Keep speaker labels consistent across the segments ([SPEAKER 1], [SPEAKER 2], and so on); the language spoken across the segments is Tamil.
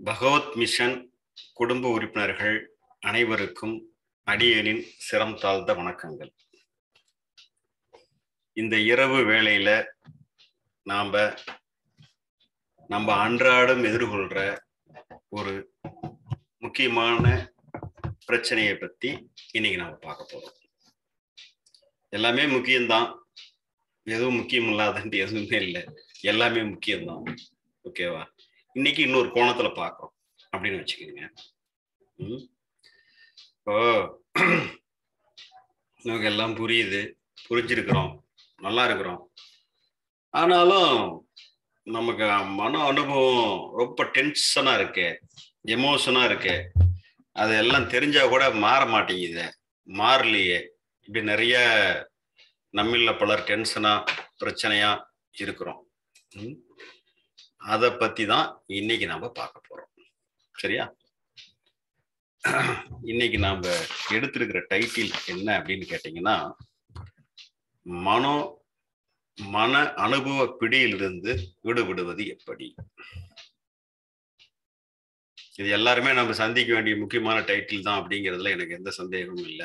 [SPEAKER 1] பகவத் மிஷன் குடும்ப உறுப்பினர்கள் அனைவருக்கும் அடியேனின் சிரம் தாழ்ந்த வணக்கங்கள் இந்த இரவு வேளையில நாம நம்ம அன்றாடம் எதிர்கொள்ற ஒரு முக்கியமான பிரச்சனையை பத்தி இன்னைக்கு நாம பார்க்க போறோம் எல்லாமே முக்கியம்தான் எதுவும் முக்கியம் இல்லாதன்ட்டு எதுவுமே இல்லை எல்லாமே முக்கியம்தான் ஓகேவா இன்னைக்கு இன்னொரு கோணத்துல பார்க்குறோம் அப்படின்னு வச்சுக்கோங்க ம் இப்போ நமக்கு எல்லாம் புரியுது புரிஞ்சிருக்கிறோம் நல்லா இருக்கிறோம் ஆனாலும் நமக்கு மன அனுபவம் ரொம்ப டென்ஷனா இருக்கு எமோஷனா இருக்கு அது எல்லாம் தெரிஞ்சா கூட மாற மாட்டேங்குது மாறலையே இப்படி நிறைய நம்மள பலர் டென்ஷனா பிரச்சனையா இருக்கிறோம் ம் அதை பத்தி தான் இன்னைக்கு நாம பார்க்க போறோம் சரியா இன்னைக்கு நாம எடுத்திருக்கிற டைட்டில் என்ன அப்படின்னு கேட்டீங்கன்னா மனோ மன அனுபவ பிடியிலிருந்து விடுபடுவது எப்படி இது எல்லாருமே நம்ம சந்திக்க வேண்டிய முக்கியமான டைட்டில் தான் அப்படிங்கிறதுல எனக்கு எந்த சந்தேகமும் இல்லை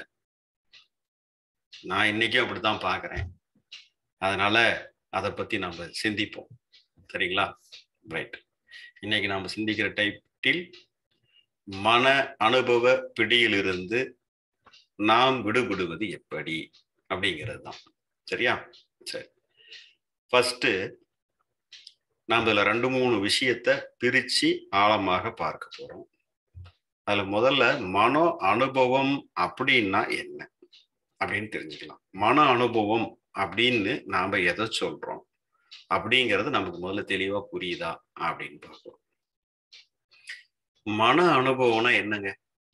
[SPEAKER 1] நான் இன்னைக்கும் அப்படித்தான் பார்க்குறேன் அதனால அதை பத்தி நம்ம சிந்திப்போம் சரிங்களா ரைட் இன்னைக்கு நாம் சிந்திக்கிற டைட்டில் மன அனுபவ பிடியிலிருந்து நாம் விடுபடுவது எப்படி அப்படிங்கிறது தான் சரியா சரி ஃபர்ஸ்ட் நாம் இதில் ரெண்டு மூணு விஷயத்த பிரிச்சு ஆழமாக பார்க்க போறோம் அதுல முதல்ல மன அனுபவம் அப்படின்னா என்ன அப்படின்னு தெரிஞ்சுக்கலாம் மன அனுபவம் அப்படின்னு நாம எதை சொல்றோம் அப்படிங்கிறது நமக்கு முதல்ல தெளிவா புரியுதா அப்படின்னு பார்ப்போம் மன அனுபவம்னா என்னங்க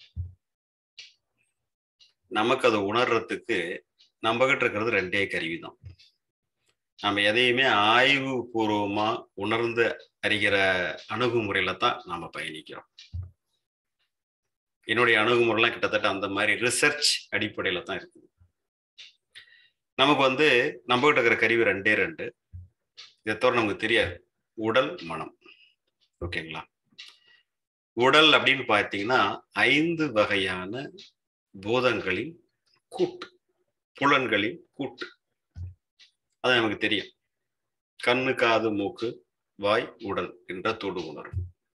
[SPEAKER 1] நமக்கு அதை உணர்றதுக்கு நம்ம கிட்ட இருக்கிறது ரெண்டே கருவி தான் நம்ம எதையுமே ஆய்வு பூர்வமா உணர்ந்து அறிகிற அணுகுமுறையில தான் நம்ம பயணிக்கிறோம் என்னுடைய அணுகுமுறைலாம் கிட்டத்தட்ட அந்த மாதிரி ரிசர்ச் அடிப்படையில தான் இருக்குது நமக்கு வந்து நம்ம கிட்ட இருக்கிற கருவி ரெண்டே ரெண்டு இதை தவிர நமக்கு தெரியாது உடல் மனம் ஓகேங்களா உடல் அப்படின்னு பார்த்தீங்கன்னா ஐந்து வகையான பூதங்களின் கூட்டு புலன்களின் கூட்டு அது நமக்கு தெரியும் கண்ணு காது மூக்கு வாய் உடல் என்ற தொடு உணர்வு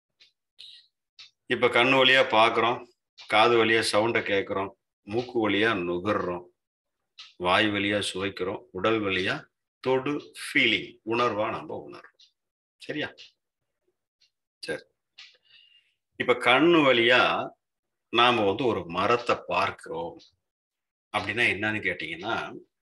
[SPEAKER 1] இப்ப கண்ணு வழியா பாக்குறோம் காது வழியா சவுண்டை கேட்கிறோம் மூக்கு வழியா நுகர்றோம் வாய் வழியா சுவைக்கிறோம் உடல் வழியா தொடு ஃபீலிங் உணர்வா நம்ம உணர்வோம் சரியா சரி இப்ப கண்ணு வழியா நாம வந்து ஒரு மரத்தை பார்க்கிறோம் அப்படின்னா என்னன்னு கேட்டீங்கன்னா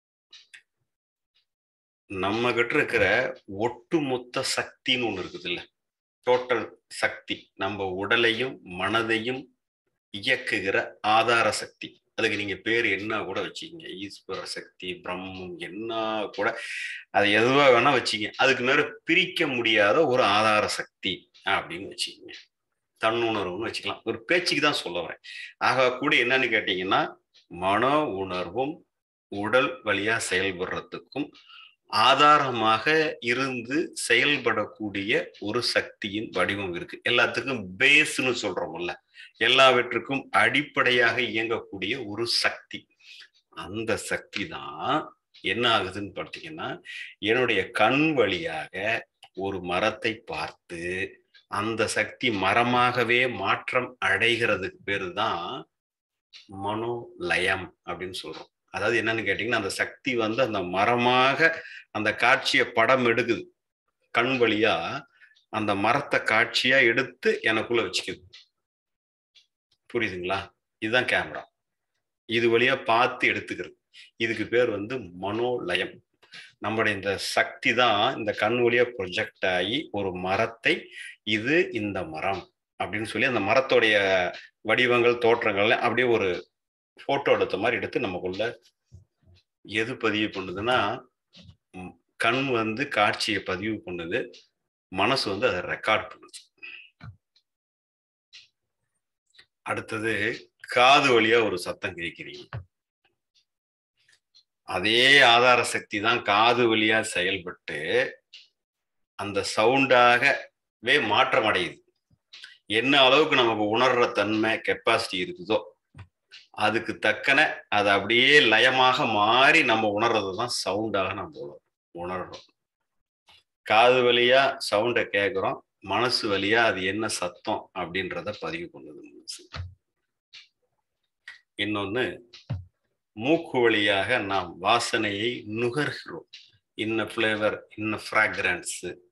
[SPEAKER 1] நம்ம கிட்ட இருக்கிற ஒட்டுமொத்த சக்தின்னு ஒண்ணு இருக்குது இல்ல டோட்டல் சக்தி நம்ம உடலையும் மனதையும் இயக்குகிற ஆதார சக்தி அதுக்கு நீங்க பேர் என்ன கூட வச்சுக்கீங்க ஈஸ்வர சக்தி பிரம்மம் என்ன கூட அது எதுவா வேணா வச்சுங்க அதுக்கு மேல பிரிக்க முடியாத ஒரு ஆதார சக்தி அப்படின்னு வச்சுக்கோங்க தன்னுணர்வுன்னு வச்சுக்கலாம் ஒரு பேச்சுக்கு தான் சொல்ல வரேன் ஆக கூட என்னன்னு கேட்டீங்கன்னா மன உணர்வும் உடல் வழியா செயல்படுறதுக்கும் ஆதாரமாக இருந்து செயல்படக்கூடிய ஒரு சக்தியின் வடிவம் இருக்கு எல்லாத்துக்கும் பேஸ்னு சொல்றோம்ல எல்லாவற்றுக்கும் அடிப்படையாக இயங்கக்கூடிய ஒரு சக்தி அந்த சக்தி தான் என்ன ஆகுதுன்னு பார்த்தீங்கன்னா என்னுடைய கண் வழியாக ஒரு மரத்தை பார்த்து அந்த சக்தி மரமாகவே மாற்றம் அடைகிறதுக்கு பேரு தான் மனோலயம் அப்படின்னு சொல்றோம் அதாவது என்னன்னு கேட்டீங்கன்னா அந்த சக்தி வந்து அந்த மரமாக அந்த காட்சியை படம் எடுக்குது கண் வழியா அந்த மரத்தை காட்சியா எடுத்து எனக்குள்ள வச்சுக்குது புரியுதுங்களா இதுதான் கேமரா இது வழியா பார்த்து எடுத்துக்கிறது இதுக்கு பேர் வந்து மனோலயம் நம்முடைய இந்த சக்தி தான் இந்த கண் வழியா ப்ரொஜெக்ட் ஆகி ஒரு மரத்தை இது இந்த மரம் அப்படின்னு சொல்லி அந்த மரத்தோடைய வடிவங்கள் தோற்றங்கள் அப்படியே ஒரு போட்டோ எடுத்த மாதிரி எடுத்து நமக்குள்ள எது பதிவு பண்ணுதுன்னா கண் வந்து காட்சியை பதிவு பண்ணுது மனசு வந்து அதை ரெக்கார்ட் பண்ணுது அடுத்தது காது வழியா ஒரு சத்தம் கேட்கிறீங்க அதே ஆதார சக்தி தான் காது வழியா செயல்பட்டு அந்த சவுண்டாகவே மாற்றம் அடையுது என்ன அளவுக்கு நமக்கு உணர்ற தன்மை கெப்பாசிட்டி இருக்குதோ அதுக்கு தக்கன அது அப்படியே லயமாக மாறி நம்ம உணர்றது தான் சவுண்டாக நம்ம உணர்றோம் காது வழியா சவுண்டை கேட்குறோம் மனசு வழியா அது என்ன சத்தம் அப்படின்றத பதிவு பண்ணுது மனசு இன்னொன்னு மூக்கு வழியாக நாம் வாசனையை நுகர்கிறோம் இன்ன ஃப்ளேவர் இன்ன ஃப்ராக்ரன்ஸ்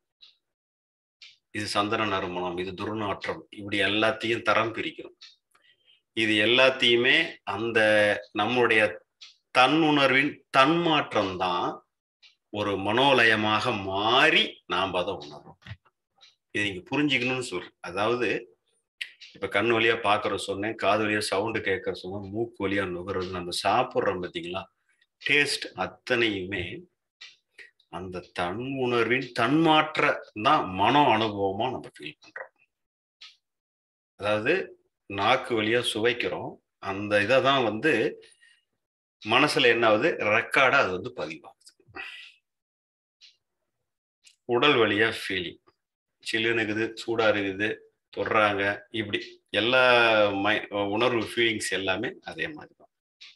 [SPEAKER 1] இது சந்தன நறுமணம் இது துர்நாற்றம் இப்படி எல்லாத்தையும் தரம் பிரிக்கிறோம் இது எல்லாத்தையுமே அந்த நம்முடைய தன்னுணர்வின் தன்மாற்றம் தான் ஒரு மனோலயமாக மாறி நாம் அதை உணர்றோம் இதை நீங்க புரிஞ்சுக்கணும்னு சொல்றேன் அதாவது இப்ப கண் வழியா பாக்குற சொன்னேன் காது வழியா சவுண்டு கேட்கற சொன்னேன் மூக்கு வழியா நுகர்றது நம்ம சாப்பிட்றோம் பார்த்தீங்களா டேஸ்ட் அத்தனையுமே அந்த தன் உணர்வின் தன்மாற்ற தான் மனோ அனுபவமா நம்ம ஃபீல் பண்றோம் அதாவது நாக்கு வழியா சுவைக்கிறோம் அந்த இதை தான் வந்து மனசுல என்ன ஆகுது ரெக்கார்டா அது வந்து பதிவாகுது உடல் வழியா ஃபீலிங் சில்லுன்னு இருக்குது சூடா இருக்குது தொடுறாங்க இப்படி எல்லா மை உணர்வு ஃபீலிங்ஸ் எல்லாமே அதே மாதிரி தான்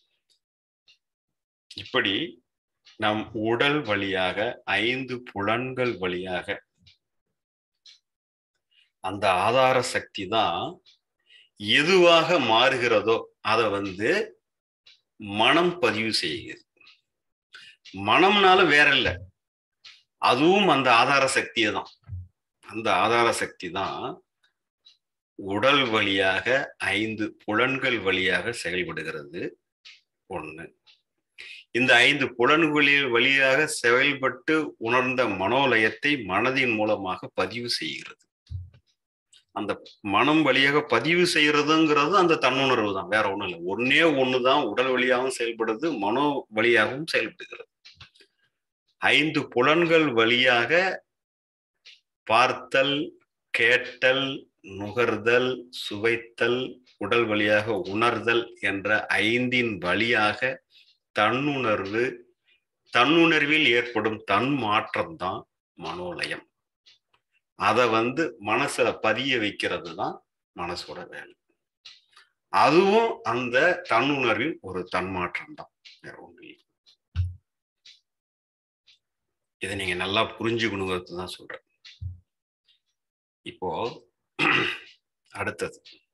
[SPEAKER 1] இப்படி நம் உடல் வழியாக ஐந்து புலன்கள் வழியாக அந்த ஆதார சக்தி தான் எதுவாக மாறுகிறதோ அதை வந்து மனம் பதிவு செய்கிறது மனம்னால வேற இல்லை அதுவும் அந்த ஆதார சக்தியை தான் அந்த ஆதார சக்தி தான் உடல் வழியாக ஐந்து புலன்கள் வழியாக செயல்படுகிறது ஒண்ணு இந்த ஐந்து புலன்களில் வழியாக செயல்பட்டு உணர்ந்த மனோலயத்தை மனதின் மூலமாக பதிவு செய்கிறது அந்த மனம் வழியாக பதிவு செய்யறதுங்கிறது அந்த தன்னுணர்வு தான் வேற ஒண்ணும் இல்லை ஒன்னே ஒண்ணுதான் உடல் வழியாகவும் செயல்படுது மனோ வழியாகவும் செயல்படுகிறது ஐந்து புலன்கள் வழியாக பார்த்தல் கேட்டல் நுகர்தல் சுவைத்தல் உடல் வழியாக உணர்தல் என்ற ஐந்தின் வழியாக தன்னுணர்வு தன்னுணர்வில் ஏற்படும் தன் மாற்றம் தான் மனோலயம் அதை வந்து மனசுல பதிய வைக்கிறது தான் மனசோட வேலை அதுவும் அந்த தன்னுணர்வின் ஒரு தன்மாற்றம் தான் வேற ஒன்று இதை நீங்க நல்லா புரிஞ்சுக்கணுங்கிறது தான் சொல்றேன் இப்போ அடுத்தது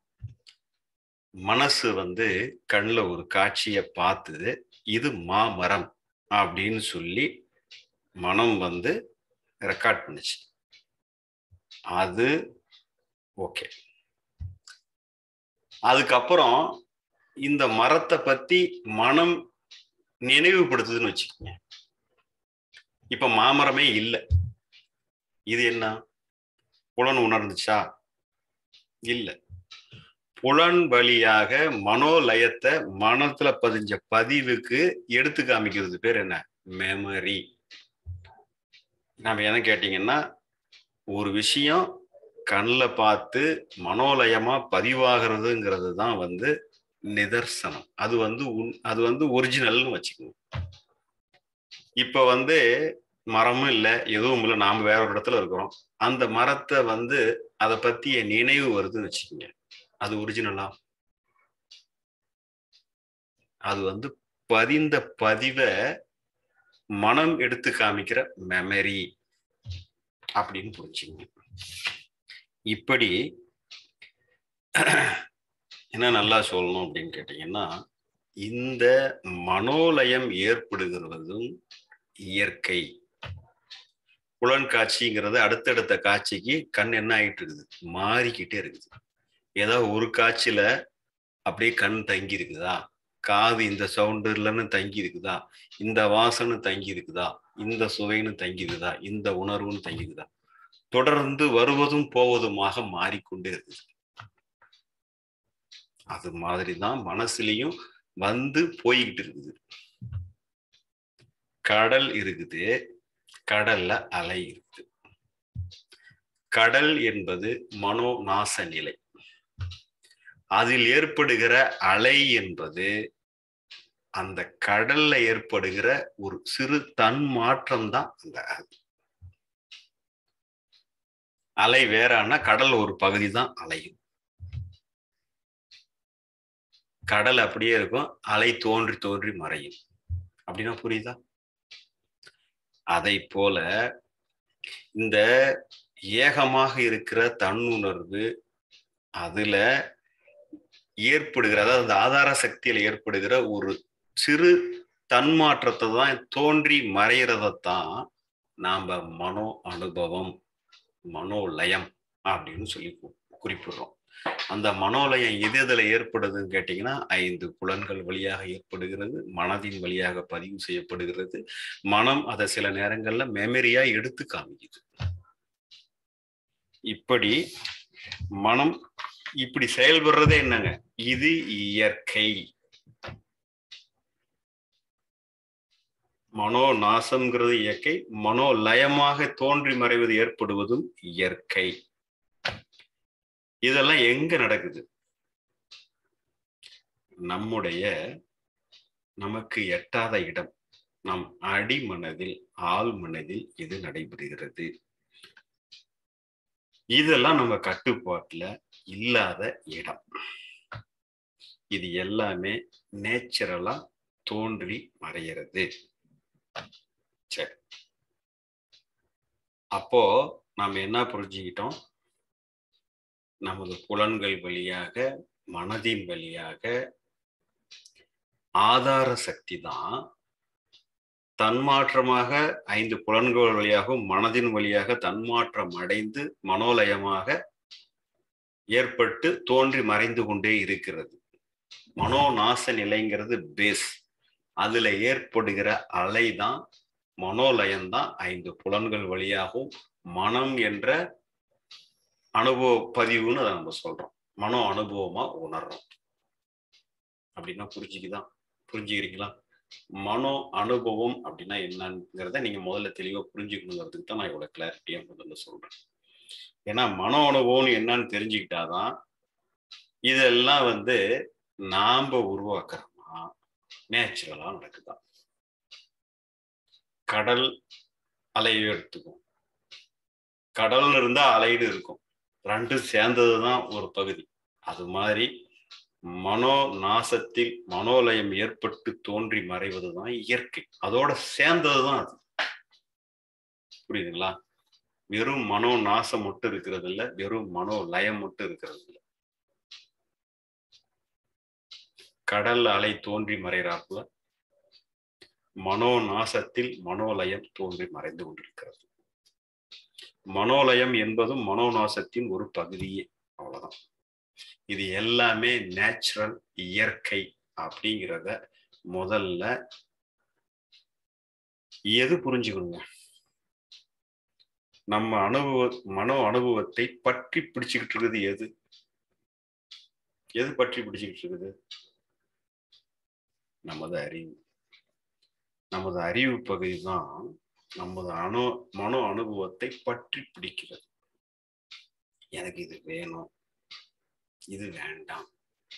[SPEAKER 1] மனசு வந்து கண்ணில் ஒரு காட்சியை பார்த்துது இது மாமரம் அப்படின்னு சொல்லி மனம் வந்து ரெக்கார்ட் பண்ணுச்சு அது ஓகே அதுக்கப்புறம் இந்த மரத்தை பத்தி மனம் நினைவுபடுத்துதுன்னு வச்சுக்கோங்க இப்ப மாமரமே இல்லை இது என்ன புலன் உணர்ந்துச்சா இல்லை புலன் வழியாக மனோலயத்தை மனத்துல பதிஞ்ச பதிவுக்கு எடுத்து காமிக்கிறது பேர் என்ன மெமரி நாம என்ன கேட்டீங்கன்னா ஒரு விஷயம் கண்ணில் பார்த்து மனோலயமா பதிவாகிறதுங்கிறது தான் வந்து நிதர்சனம் அது வந்து உன் அது வந்து ஒரிஜினல்னு வச்சுக்கணும் இப்ப வந்து மரமும் இல்லை எதுவும் இல்லை நாம வேற ஒரு இடத்துல இருக்கிறோம் அந்த மரத்தை வந்து அதை பத்திய நினைவு வருதுன்னு வச்சுக்கோங்க அது ஒரிஜினலா அது வந்து பதிந்த பதிவை மனம் எடுத்து காமிக்கிற மெமரி அப்படின்னு புரிஞ்சுங்க இப்படி என்ன நல்லா சொல்லணும் அப்படின்னு கேட்டீங்கன்னா இந்த மனோலயம் ஏற்படுகிறதும் இயற்கை புலன் காட்சிங்கிறது அடுத்தடுத்த காட்சிக்கு கண் என்ன ஆகிட்டு இருக்குது மாறிக்கிட்டே இருக்குது ஏதோ ஒரு காட்சியில அப்படியே கண் தங்கி இருக்குதா காது இந்த சவுண்டு இல்லைன்னு தங்கி இருக்குதா இந்த வாசனை தங்கி இருக்குதா இந்த சுவைன்னு தங்கி இருக்குதா இந்த உணர்வுன்னு தங்கி இருக்குதா தொடர்ந்து வருவதும் போவதுமாக மாறிக்கொண்டே இருக்குது அது மாதிரிதான் மனசுலயும் வந்து போய்கிட்டு இருக்குது கடல் இருக்குது கடல்ல அலை இருக்குது கடல் என்பது மனோ நாச நிலை அதில் ஏற்படுகிற அலை என்பது அந்த கடல்ல ஏற்படுகிற ஒரு சிறு தன் மாற்றம் தான் அந்த அலை வேறான்னா கடல் ஒரு பகுதி தான் அலையும் கடல் அப்படியே இருக்கும் அலை தோன்றி தோன்றி மறையும் அப்படின்னா புரியுதா அதை போல இந்த ஏகமாக இருக்கிற தன்னுணர்வு அதுல ஏற்படுகிற அதாவது அந்த ஆதார சக்தியில ஏற்படுகிற ஒரு சிறு தன்மாற்றத்தை தான் தோன்றி மறைகிறதைத்தான் நாம மனோ அனுபவம் மனோலயம் அப்படின்னு சொல்லி குறிப்பிடுறோம் அந்த மனோலயம் எது எதுல ஏற்படுதுன்னு கேட்டீங்கன்னா ஐந்து புலன்கள் வழியாக ஏற்படுகிறது மனதின் வழியாக பதிவு செய்யப்படுகிறது மனம் அதை சில நேரங்கள்ல மெமரியா எடுத்து காமிக்குது இப்படி மனம் இப்படி செயல்படுறதே என்னங்க இது இயற்கை மனோ நாசம்ங்கிறது இயற்கை மனோ லயமாக தோன்றி மறைவது ஏற்படுவதும் இயற்கை இதெல்லாம் எங்க நடக்குது நம்முடைய நமக்கு எட்டாத இடம் நம் அடிமனதில் ஆள் மனதில் இது நடைபெறுகிறது இதெல்லாம் நம்ம கட்டுப்பாட்டுல இல்லாத இடம் இது எல்லாமே நேச்சுரலா தோன்றி மறைகிறது சரி அப்போ நாம என்ன புரிஞ்சுக்கிட்டோம் நமது புலன்கள் வழியாக மனதின் வழியாக ஆதார சக்தி தான் தன்மாற்றமாக ஐந்து புலன்கள் வழியாகவும் மனதின் வழியாக தன்மாற்றம் அடைந்து மனோலயமாக ஏற்பட்டு தோன்றி மறைந்து கொண்டே இருக்கிறது மனோநாச நிலைங்கிறது பேஸ் அதுல ஏற்படுகிற அலை தான் மனோலயம் தான் ஐந்து புலன்கள் வழியாகவும் மனம் என்ற அனுபவ பதிவுன்னு அதை நம்ம சொல்றோம் மனோ அனுபவமா உணர்றோம் அப்படின்னா புரிஞ்சுக்குதான் புரிஞ்சுக்கிறீங்களா மனோ அனுபவம் அப்படின்னா என்னங்கிறத நீங்க முதல்ல தெளிவா புரிஞ்சுக்கணுங்கிறதுக்கு தான் நான் இவ்வளவு கிளாரிட்டியா முதல்ல சொல்றேன் ஏன்னா மனோ அனுபவம்னு என்னன்னு தெரிஞ்சுக்கிட்டாதான் இதெல்லாம் வந்து நாம உருவாக்குறோமா நேச்சுரலா நடக்குதா கடல் அலையை எடுத்துக்கும் கடல்னு இருந்தா அலைடு இருக்கும் ரெண்டும் சேர்ந்ததுதான் ஒரு பகுதி அது மாதிரி மனோ நாசத்தில் மனோலயம் ஏற்பட்டு தோன்றி மறைவதுதான் இயற்கை அதோட சேர்ந்ததுதான் அது புரியுதுங்களா வெறும் மனோ நாசம் மட்டும் இருக்கிறது இல்ல வெறும் மனோ லயம் மட்டும் இருக்கிறது இல்ல கடல் அலை தோன்றி மறைகிறாப்புல மனோ நாசத்தில் மனோலயம் தோன்றி மறைந்து கொண்டிருக்கிறது மனோலயம் என்பதும் மனோநாசத்தின் ஒரு பகுதியே அவ்வளவுதான் இது எல்லாமே நேச்சுரல் இயற்கை அப்படிங்கிறத முதல்ல எது புரிஞ்சுக்கணுங்க நம்ம அனுபவ மனோ அனுபவத்தை பற்றி பிடிச்சுக்கிட்டு இருக்குது எது எது பற்றி பிடிச்சுக்கிட்டு இருக்குது நமது அறிவு நமது அறிவு பகுதி தான் நமது அணு மனோ அனுபவத்தை பற்றி பிடிக்கிறது எனக்கு இது வேணும் இது வேண்டாம்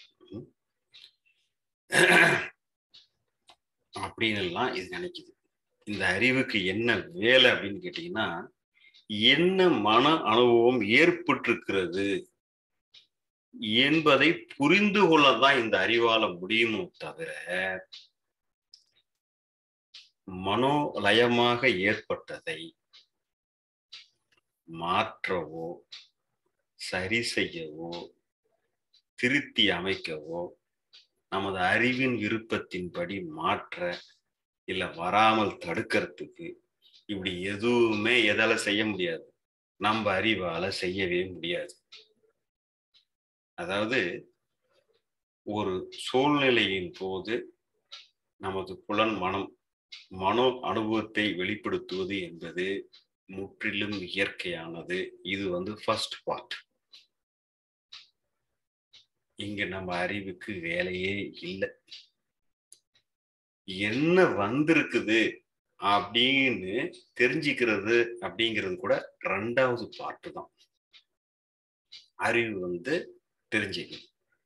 [SPEAKER 1] அப்படின்னு எல்லாம் இது நினைக்குது இந்த அறிவுக்கு என்ன வேலை அப்படின்னு கேட்டீங்கன்னா என்ன மன அனுபவம் ஏற்பட்டிருக்கிறது என்பதை புரிந்து கொள்ளதான் இந்த அறிவால முடியுமோ தவிர மனோலயமாக ஏற்பட்டதை மாற்றவோ சரி செய்யவோ திருத்தி அமைக்கவோ நமது அறிவின் விருப்பத்தின்படி மாற்ற இல்ல வராமல் தடுக்கிறதுக்கு இப்படி எதுவுமே எதால செய்ய முடியாது நம்ம அறிவால செய்யவே முடியாது அதாவது ஒரு சூழ்நிலையின் போது நமது புலன் மனம் மனோ அனுபவத்தை வெளிப்படுத்துவது என்பது முற்றிலும் இயற்கையானது இது வந்து ஃபர்ஸ்ட் பார்ட் இங்க நம்ம அறிவுக்கு வேலையே இல்லை என்ன வந்திருக்குது அப்படின்னு தெரிஞ்சுக்கிறது அப்படிங்கிறது கூட ரெண்டாவது பார்ட்டு தான் அறிவு வந்து தெரிஞ்சுக்கணும்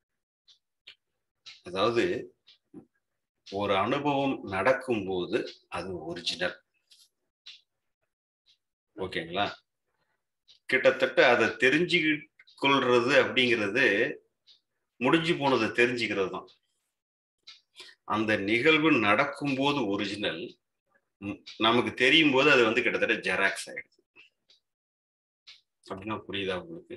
[SPEAKER 1] அதாவது ஒரு அனுபவம் நடக்கும்போது அது ஒரிஜினல் ஓகேங்களா கிட்டத்தட்ட அதை தெரிஞ்சு கொள்றது அப்படிங்கிறது முடிஞ்சு போனதை தெரிஞ்சுக்கிறது தான் அந்த நிகழ்வு நடக்கும்போது ஒரிஜினல் நமக்கு தெரியும் போது அது வந்து கிட்டத்தட்ட ஜெராக்ஸ் ஆயிடுது அப்படின்னா புரியுதா உங்களுக்கு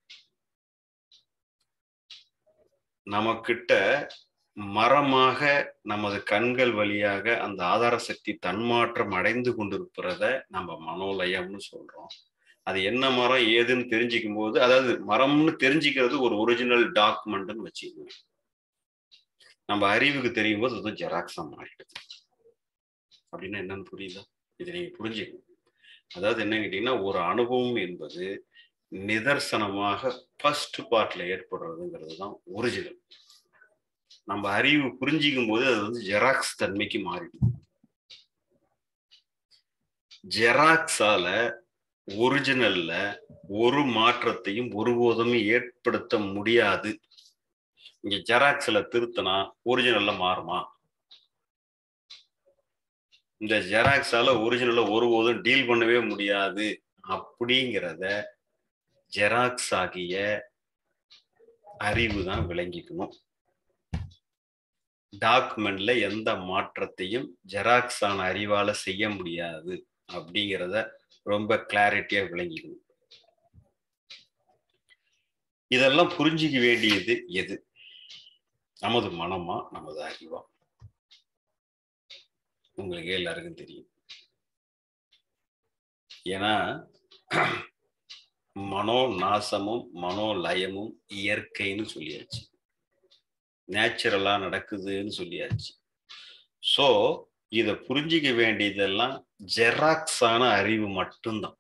[SPEAKER 1] நமக்கிட்ட மரமாக நமது கண்கள் வழியாக அந்த ஆதார சக்தி தன்மாற்றம் அடைந்து கொண்டிருக்கிறத நம்ம மனோலயம்னு சொல்றோம் அது என்ன மரம் ஏதுன்னு தெரிஞ்சுக்கும் போது அதாவது மரம்னு தெரிஞ்சுக்கிறது ஒரு ஒரிஜினல் டாக்குமெண்ட்னு வச்சுக்கோங்க நம்ம அறிவுக்கு தெரியும் போது அது ஜெராக்ஸா மாறிடுது அப்படின்னா என்னன்னு புரியுதா இதை நீங்க புரிஞ்சுக்கணும் அதாவது என்ன கேட்டீங்கன்னா ஒரு அனுபவம் என்பது நிதர்சனமாக ஃபர்ஸ்ட் பார்ட்ல ஏற்படுறதுங்கிறது தான் ஒரிஜினல் நம்ம அறிவு புரிஞ்சிக்கும் போது அது வந்து ஜெராக்ஸ் தன்மைக்கு மாறிடும் ஜெராக்ஸால ஒரிஜினல்ல ஒரு மாற்றத்தையும் ஒருபோதும் ஏற்படுத்த முடியாது இங்க ஜெராக்ஸ்ல திருத்தினா ஒரிஜினல்ல மாறுமா இந்த ஜெராக்ஸால ஒரிஜினல்ல ஒருபோதும் டீல் பண்ணவே முடியாது அப்படிங்கிறத ஜெராக்ஸ் ஆகிய அறிவு தான் விளங்கிக்கணும் டாக்குமெண்ட்ல எந்த மாற்றத்தையும் ஜெராக்ஸ் ஆன அறிவால செய்ய முடியாது அப்படிங்கிறத ரொம்ப கிளாரிட்டியா விளங்கிக்கணும் இதெல்லாம் புரிஞ்சிக்க வேண்டியது எது நமது மனமா நமது அறிவா உங்களுக்கு எல்லாருக்கும் தெரியும் ஏன்னா மனோ நாசமும் மனோலயமும் இயற்கைன்னு சொல்லியாச்சு நேச்சுரலா நடக்குதுன்னு சொல்லியாச்சு ஸோ இதை புரிஞ்சிக்க வேண்டியதெல்லாம் ஜெராக்ஸான அறிவு மட்டும்தான்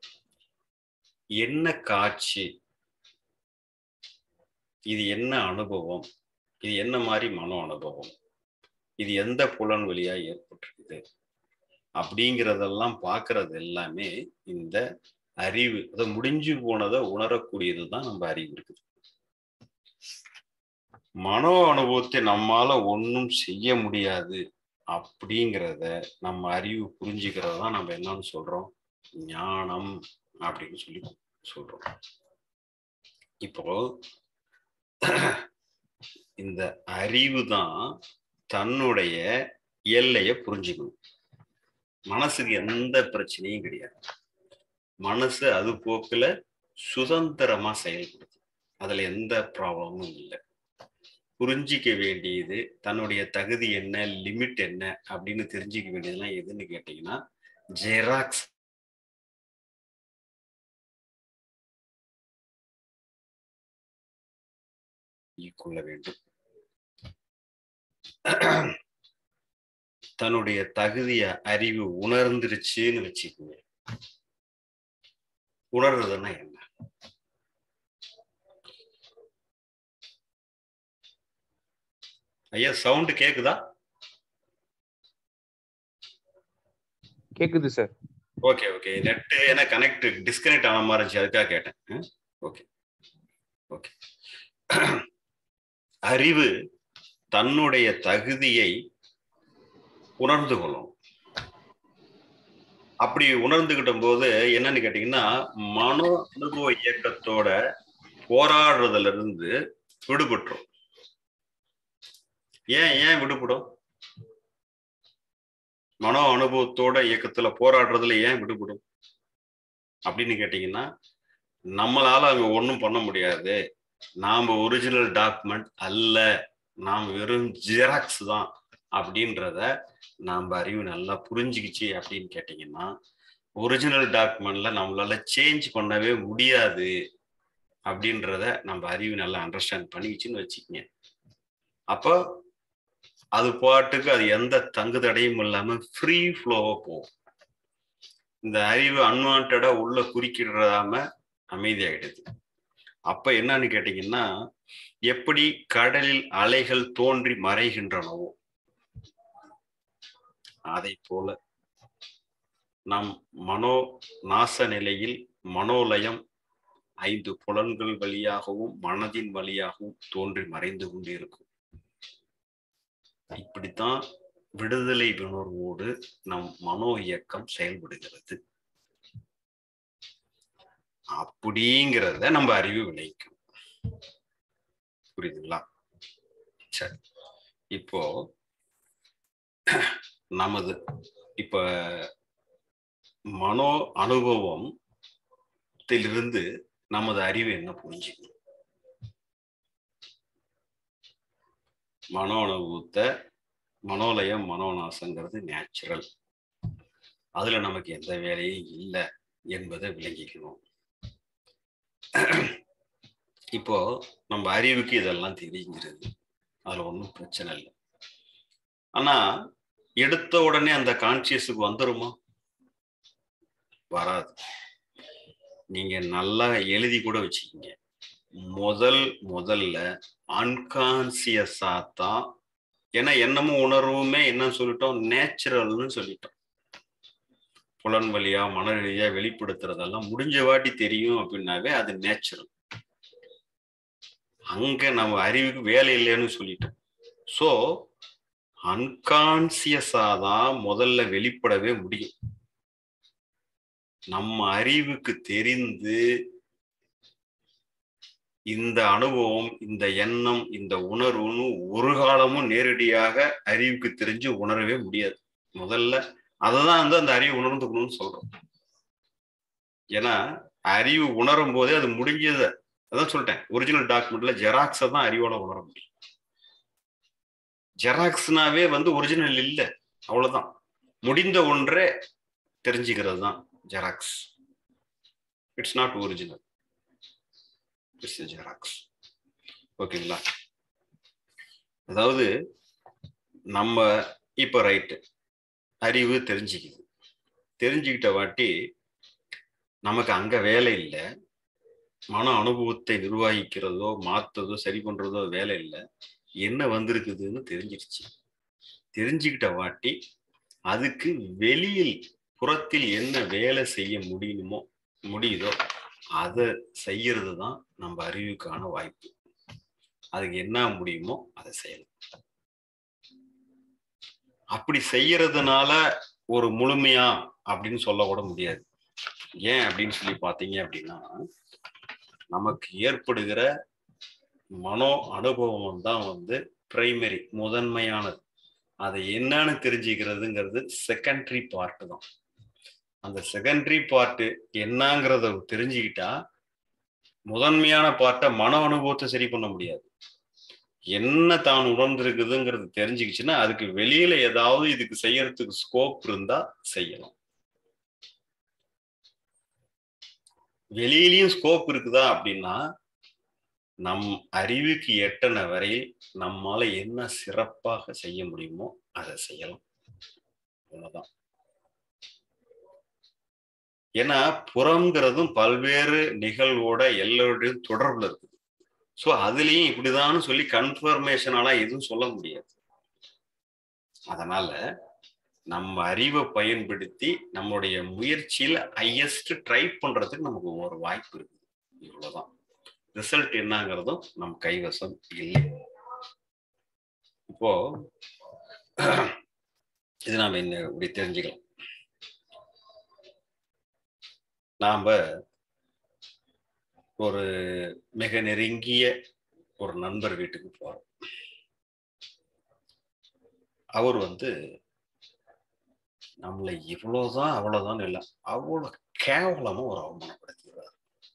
[SPEAKER 1] என்ன காட்சி இது என்ன அனுபவம் இது என்ன மாதிரி மனோ அனுபவம் இது எந்த புலன் வழியா ஏற்பட்டிருக்குது அப்படிங்கிறதெல்லாம் பார்க்கறது எல்லாமே இந்த அறிவு அதை முடிஞ்சு போனதை உணரக்கூடியது தான் நம்ம அறிவு இருக்குது மனோ அனுபவத்தை நம்மால ஒன்றும் செய்ய முடியாது அப்படிங்கிறத நம்ம அறிவு புரிஞ்சுக்கிறத தான் நம்ம என்னன்னு சொல்றோம் ஞானம் அப்படின்னு சொல்லி சொல்றோம் இப்போ இந்த அறிவு தான் தன்னுடைய எல்லைய புரிஞ்சுக்கணும் மனசுக்கு எந்த பிரச்சனையும் கிடையாது மனசு அது போக்குல சுதந்திரமா செயல்படுது அதுல எந்த ப்ராப்ளமும் இல்லை புரிஞ்சிக்க வேண்டியது தன்னுடைய தகுதி என்ன லிமிட் என்ன அப்படின்னு தெரிஞ்சுக்க வேண்டியதுலாம் எதுன்னு கேட்டீங்கன்னா ஜெராக்ஸ் கொள்ள வேண்டும் தன்னுடைய தகுதிய அறிவு உணர்ந்துருச்சுன்னு வச்சுக்கோங்க உணர்றதுன்னா என்ன ஐயா சவுண்ட் கேக்குதா
[SPEAKER 2] கேக்குது சார்
[SPEAKER 1] ஓகே ஓகே நெட் ஏன்னா கனெக்ட் டிஸ்கனெக்ட் ஆன மாதிரி இருந்துச்சு அதுக்காக கேட்டேன் ஓகே ஓகே அறிவு தன்னுடைய தகுதியை உணர்ந்து கொள்ளும் அப்படி உணர்ந்துகிட்ட போது என்னன்னு கேட்டீங்கன்னா மனோ அனுபவ இயக்கத்தோட போராடுறதுல இருந்து விடுபட்டுரும் ஏன் ஏன் விடுபடும் மனோ அனுபவத்தோட இயக்கத்துல போராடுறதுல ஏன் விடுபடும் அப்படின்னு கேட்டீங்கன்னா நம்மளால அங்க ஒன்றும் பண்ண முடியாது நாம ஒரிஜினல் டாக்குமெண்ட் அல்ல நாம் வெறும் ஜெராக்ஸ் தான் அப்படின்றத நாம் அறிவு நல்லா புரிஞ்சுக்கிச்சு அப்படின்னு கேட்டீங்கன்னா ஒரிஜினல் டாக்குமெண்ட்ல நம்மளால சேஞ்ச் பண்ணவே முடியாது அப்படின்றத நம்ம அறிவு நல்லா அண்டர்ஸ்டாண்ட் பண்ணிக்கிச்சுன்னு வச்சுக்கோங்க அப்போ அது பாட்டுக்கு அது எந்த தங்கு தடையும் இல்லாம ஃப்ரீ ஃப்ளோவா போகும் இந்த அறிவு அன்வான்டா உள்ள குறுக்கிடாம அமைதியாயிடுது அப்ப என்னன்னு கேட்டீங்கன்னா எப்படி கடலில் அலைகள் தோன்றி மறைகின்றனவோ அதை போல நம் மனோ நாச நிலையில் மனோலயம் ஐந்து புலன்கள் வழியாகவும் மனதின் வழியாகவும் தோன்றி மறைந்து கொண்டிருக்கும் இப்படித்தான் விடுதலை உணர்வோடு நம் மனோ இயக்கம் செயல்படுகிறது அப்படிங்கிறத நம்ம அறிவு விளைவிக்கும் புரியுதுங்களா சரி இப்போ நமது இப்ப மனோ அனுபவத்திலிருந்து நமது அறிவு என்ன புரிஞ்சுக்கணும் மனோ அனுபவத்தை மனோலயம் மனோநாசங்கிறது நேச்சுரல் அதுல நமக்கு எந்த வேலையும் இல்லை என்பதை விளங்கிக்கணும் இப்போ நம்ம அறிவுக்கு இதெல்லாம் தெரிஞ்சிருது அதுல ஒன்றும் பிரச்சனை இல்லை ஆனா எடுத்த உடனே அந்த கான்சியஸுக்கு வந்துருமா வராது நீங்க நல்லா எழுதி கூட வச்சுக்கிங்க முதல் முதல்ல அன்கான்சியஸா தான் ஏன்னா எண்ணமும் உணர்வுமே என்ன சொல்லிட்டோம் நேச்சுரல்னு சொல்லிட்டோம் புலன் வழியா மன ரீதியா வெளிப்படுத்துறதெல்லாம் முடிஞ்ச வாட்டி தெரியும் அப்படின்னாவே அது நேச்சுரல் அங்க நம்ம அறிவுக்கு வேலை இல்லைன்னு சொல்லிட்டோம் ஸோ அன்கான்சியஸா தான் முதல்ல வெளிப்படவே முடியும் நம்ம அறிவுக்கு தெரிந்து இந்த அனுபவம் இந்த எண்ணம் இந்த உணர்வுன்னு ஒரு காலமும் நேரடியாக அறிவுக்கு தெரிஞ்சு உணரவே முடியாது முதல்ல அதை தான் வந்து அந்த அறிவு உணர்ந்துக்கணும்னு சொல்றோம் ஏன்னா அறிவு உணரும் போதே அது முடிஞ்சதை அதான் சொல்லிட்டேன் ஒரிஜினல் டாக்குமெண்ட்ல ஜெராக்ஸை தான் அறிவோட உணர முடியும் ஜெராக்ஸ்னாவே வந்து ஒரிஜினல் இல்லை அவ்வளவுதான் முடிந்த ஒன்றே தெரிஞ்சுக்கிறது தான் xerox it's not original it's xerox ஓகேங்களா அதாவது நம்ம இப்போ ரைட்டு அறிவு தெரிஞ்சுக்குது தெரிஞ்சுக்கிட்ட வாட்டி நமக்கு அங்க வேலை இல்லை மன அனுபவத்தை நிர்வகிக்கிறதோ மாத்துறதோ சரி பண்றதோ வேலை இல்லை என்ன வந்திருக்குதுன்னு தெரிஞ்சிருச்சு தெரிஞ்சுக்கிட்ட வாட்டி அதுக்கு வெளியில் புறத்தில் என்ன வேலை செய்ய முடியுமோ முடியுதோ அதை செய்யறது தான் நம்ம அறிவுக்கான வாய்ப்பு அதுக்கு என்ன முடியுமோ அதை செய்யலாம் அப்படி செய்யறதுனால ஒரு முழுமையா அப்படின்னு சொல்ல கூட முடியாது ஏன் அப்படின்னு சொல்லி பார்த்தீங்க அப்படின்னா நமக்கு ஏற்படுகிற மனோ அனுபவம் தான் வந்து பிரைமரி முதன்மையானது அதை என்னன்னு தெரிஞ்சுக்கிறதுங்கிறது செகண்டரி பார்ட் தான் அந்த செகண்டரி பார்ட்டு என்னங்கிறத தெரிஞ்சுக்கிட்டா முதன்மையான பார்ட்டை மன அனுபவத்தை சரி பண்ண முடியாது என்ன தான் உணர்ந்திருக்குதுங்கிறது தெரிஞ்சுக்கிச்சுன்னா அதுக்கு வெளியில ஏதாவது இதுக்கு செய்யறதுக்கு ஸ்கோப் இருந்தா செய்யலாம் வெளியிலயும் ஸ்கோப் இருக்குதா அப்படின்னா நம் அறிவுக்கு எட்டன வரையில் நம்மால என்ன சிறப்பாக செய்ய முடியுமோ அதை செய்யலாம் அவ்வளவுதான் ஏன்னா புறம்ங்கிறதும் பல்வேறு நிகழ்வோட எல்லோருடையும் தொடர்புல இருக்குது ஸோ அதுலயும் இப்படிதான்னு சொல்லி கன்ஃபர்மேஷனால எதுவும் சொல்ல முடியாது அதனால நம்ம அறிவை பயன்படுத்தி நம்மளுடைய முயற்சியில ஹையஸ்ட் ட்ரை பண்றதுக்கு நமக்கு ஒரு வாய்ப்பு இருக்குது இவ்வளவுதான் ரிசல்ட் என்னங்கிறதும் நம் கைவசம் இல்லை இப்போ இது நாம என்ன இப்படி தெரிஞ்சுக்கலாம் நாம ஒரு மிக நெருங்கிய ஒரு நண்பர் வீட்டுக்கு போறோம் அவர் வந்து நம்மளை இவ்வளவுதான் அவ்வளவுதான் இல்லை அவ்வளவு கேவலமா ஒரு அவமானப்படுத்திடுறாரு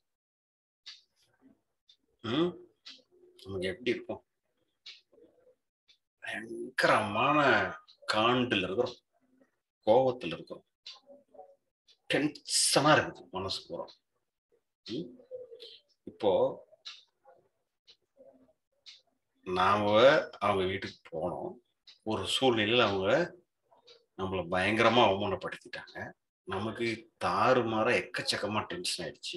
[SPEAKER 1] ம் நமக்கு எப்படி இருக்கும் பயங்கரமான காண்டில் இருக்கிறோம் கோபத்தில் இருக்கிறோம் டென்ஷனா இருக்குது மனசு பூரா இப்போ நாம அவங்க வீட்டுக்கு போனோம் ஒரு சூழ்நிலையில் அவங்க நம்மளை பயங்கரமா அவமானப்படுத்திட்டாங்க நமக்கு தாறுமாற எக்கச்சக்கமா டென்ஷன் ஆயிடுச்சு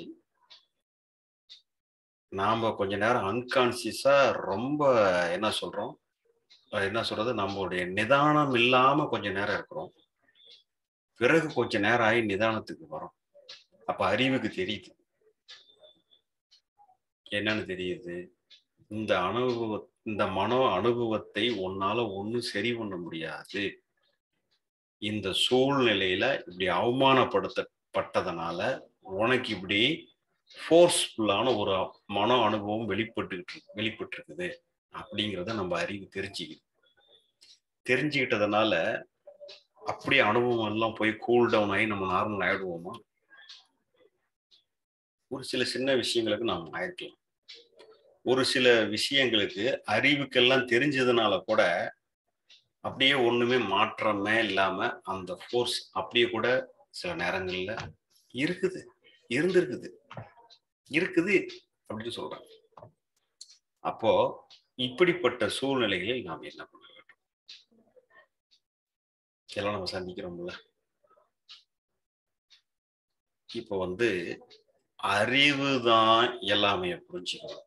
[SPEAKER 1] நாம கொஞ்ச நேரம் அன்கான்சியஸா ரொம்ப என்ன சொல்றோம் என்ன சொல்றது நம்மளுடைய நிதானம் இல்லாம கொஞ்ச நேரம் இருக்கிறோம் பிறகு கொஞ்ச நேரம் ஆகி நிதானத்துக்கு வரோம் அப்ப அறிவுக்கு தெரியுது என்னன்னு தெரியுது இந்த அனுபவ இந்த மனோ அனுபவத்தை உன்னால ஒன்றும் சரி பண்ண முடியாது இந்த சூழ்நிலையில இப்படி அவமானப்படுத்தப்பட்டதுனால உனக்கு இப்படி ஃபோர்ஸ்ஃபுல்லான ஒரு மன அனுபவம் வெளிப்பட்டு வெளிப்பட்டு இருக்குது அப்படிங்கிறத நம்ம அறிவு தெரிஞ்சுக்குது தெரிஞ்சுக்கிட்டதுனால அப்படியே அனுபவம் எல்லாம் போய் கூல் டவுன் ஆகி நம்ம நார்மல் ஆயிடுவோமா ஒரு சில சின்ன விஷயங்களுக்கு நாம் ஆயிருக்கலாம் ஒரு சில விஷயங்களுக்கு அறிவுக்கெல்லாம் தெரிஞ்சதுனால கூட அப்படியே ஒண்ணுமே மாற்றமே இல்லாம அந்த ஃபோர்ஸ் அப்படியே கூட சில நேரங்கள்ல இருக்குது இருந்திருக்குது இருக்குது அப்படின்னு சொல்றாங்க அப்போ இப்படிப்பட்ட சூழ்நிலைகளில் நாம் என்ன பண்ண வேண்டும் எல்லாம் நம்ம சந்திக்கிறோம்ல இப்போ வந்து அறிவு தான் எல்லாமே புரிஞ்சுக்கணும்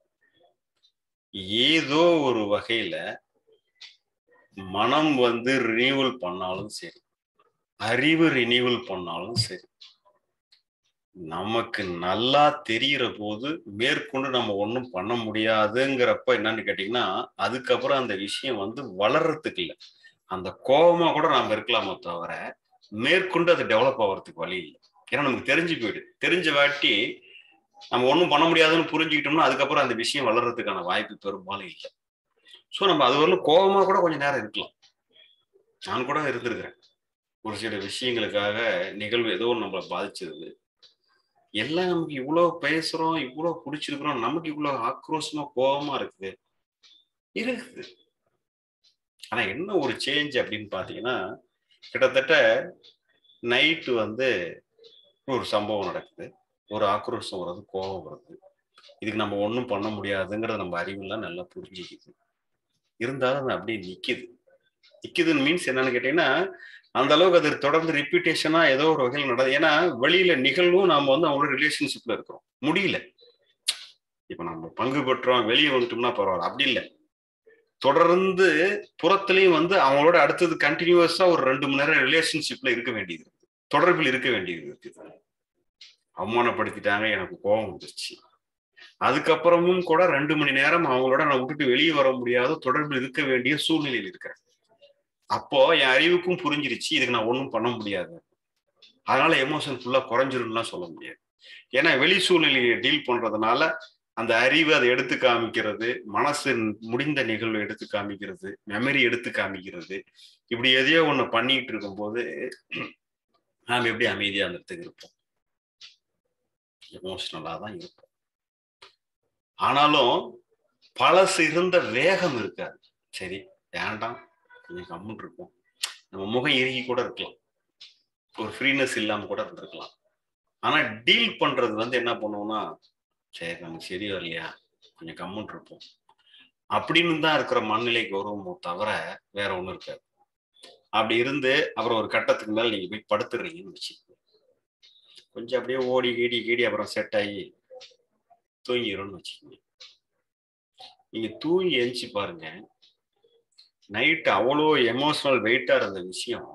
[SPEAKER 1] ஏதோ ஒரு வகையில மனம் வந்து ரினியூவல் பண்ணாலும் சரி அறிவு ரினியூவல் பண்ணாலும் சரி நமக்கு நல்லா தெரிகிற போது மேற்கொண்டு நம்ம ஒன்றும் பண்ண முடியாதுங்கிறப்ப என்னன்னு கேட்டிங்கன்னா அதுக்கப்புறம் அந்த விஷயம் வந்து வளர்றதுக்கு இல்லை அந்த கோபமா கூட நாம் இருக்கலாமோ தவிர மேற்கொண்டு அது டெவலப் ஆகிறதுக்கு வழி இல்லை ஏன்னா நமக்கு தெரிஞ்சு போயிடு தெரிஞ்ச வாட்டி நம்ம ஒன்றும் பண்ண முடியாதுன்னு புரிஞ்சுக்கிட்டோம்னா அதுக்கப்புறம் அந்த விஷயம் வளர்றதுக்கான வாய்ப்பு பெரும்பாலும் இல்லை ஸோ நம்ம அது வரலும் கோபமா கூட கொஞ்சம் நேரம் இருக்கலாம் நான் கூட இருந்திருக்கிறேன் ஒரு சில விஷயங்களுக்காக நிகழ்வு ஏதோ நம்மளை பாதிச்சிருது எல்லாம் நமக்கு இவ்வளோ பேசுறோம் இவ்வளோ பிடிச்சிருக்கிறோம் நமக்கு இவ்வளோ ஆக்ரோஷமா கோபமா இருக்குது இருக்குது ஆனா என்ன ஒரு சேஞ்ச் அப்படின்னு பாத்தீங்கன்னா கிட்டத்தட்ட நைட்டு வந்து ஒரு சம்பவம் நடக்குது ஒரு ஆக்ரோஷம் வருது கோபம் வருது இதுக்கு நம்ம ஒன்றும் பண்ண முடியாதுங்கிறத நம்ம அறிவுலாம் நல்லா புரிஞ்சுக்குது இருந்தாலும் அது அப்படியே நிக்குது நிக்குதுன்னு மீன்ஸ் என்னன்னு கேட்டீங்கன்னா அந்த அளவுக்கு அது தொடர்ந்து ரிப்பீட்டேஷனா ஏதோ ஒரு வகையில் நடக்குது ஏன்னா வெளியில நிகழ்வும் நாம வந்து அவங்களோட ரிலேஷன்ஷிப்ல இருக்கிறோம் முடியல இப்ப நம்ம பங்கு பெற்றோம் வெளியே வந்துட்டோம்னா பரவாயில்ல அப்படி இல்லை தொடர்ந்து புறத்துலயும் வந்து அவங்களோட அடுத்தது கண்டினியூஸா ஒரு ரெண்டு மணி நேரம் ரிலேஷன்ஷிப்ல இருக்க வேண்டியது இருக்கு தொடர்பில் இருக்க வேண்டியது இருக்குது அவமானப்படுத்திட்டாங்க எனக்கு கோபம் வந்துருச்சு அதுக்கப்புறமும் கூட ரெண்டு மணி நேரம் அவங்களோட நான் விட்டுட்டு வெளியே வர முடியாத தொடர்பில் இருக்க வேண்டிய சூழ்நிலையில் இருக்கிறேன் அப்போ என் அறிவுக்கும் புரிஞ்சிருச்சு இதுக்கு நான் ஒன்றும் பண்ண முடியாது அதனால எமோஷன் ஃபுல்லா குறைஞ்சிரும்லாம் சொல்ல முடியாது ஏன்னா வெளி சூழ்நிலையை டீல் பண்றதுனால அந்த அறிவு அதை எடுத்து காமிக்கிறது மனசு முடிந்த நிகழ்வு எடுத்து காமிக்கிறது மெமரி எடுத்து காமிக்கிறது இப்படி எதையோ ஒண்ணு பண்ணிட்டு இருக்கும்போது நாம் எப்படி அமைதியா அந்த இடத்துக்கு இருப்போம் எமோஷனலா தான் இருப்போம் ஆனாலும் பழசு இருந்த வேகம் இருக்காது சரி வேண்டாம் கொஞ்சம் கம்முன்னு இருக்கும் நம்ம முகம் இறுகி கூட இருக்கலாம் ஒரு ஃப்ரீனஸ் இல்லாம கூட இருந்திருக்கலாம் ஆனா டீல் பண்றது வந்து என்ன பண்ணுவோம்னா சரி நமக்கு சரி வரலையா கொஞ்சம் கம்முன்னு இருப்போம் அப்படின்னு தான் இருக்கிற மண்நிலைக்கு வருவோமோ தவிர வேற ஒண்ணும் இருக்காது அப்படி இருந்து அப்புறம் ஒரு கட்டத்துக்கு மேல நீங்க போய் படுத்துடுறீங்கன்னு வச்சுக்கோங்க கொஞ்சம் அப்படியே ஓடி கீடி கீடி அப்புறம் செட் ஆகி தூங்கிடும்னு வச்சுக்கோங்க நீங்க தூங்கி எழுச்சி பாருங்க நைட்டு அவ்வளோ எமோஷனல் வெயிட்டா இருந்த விஷயம்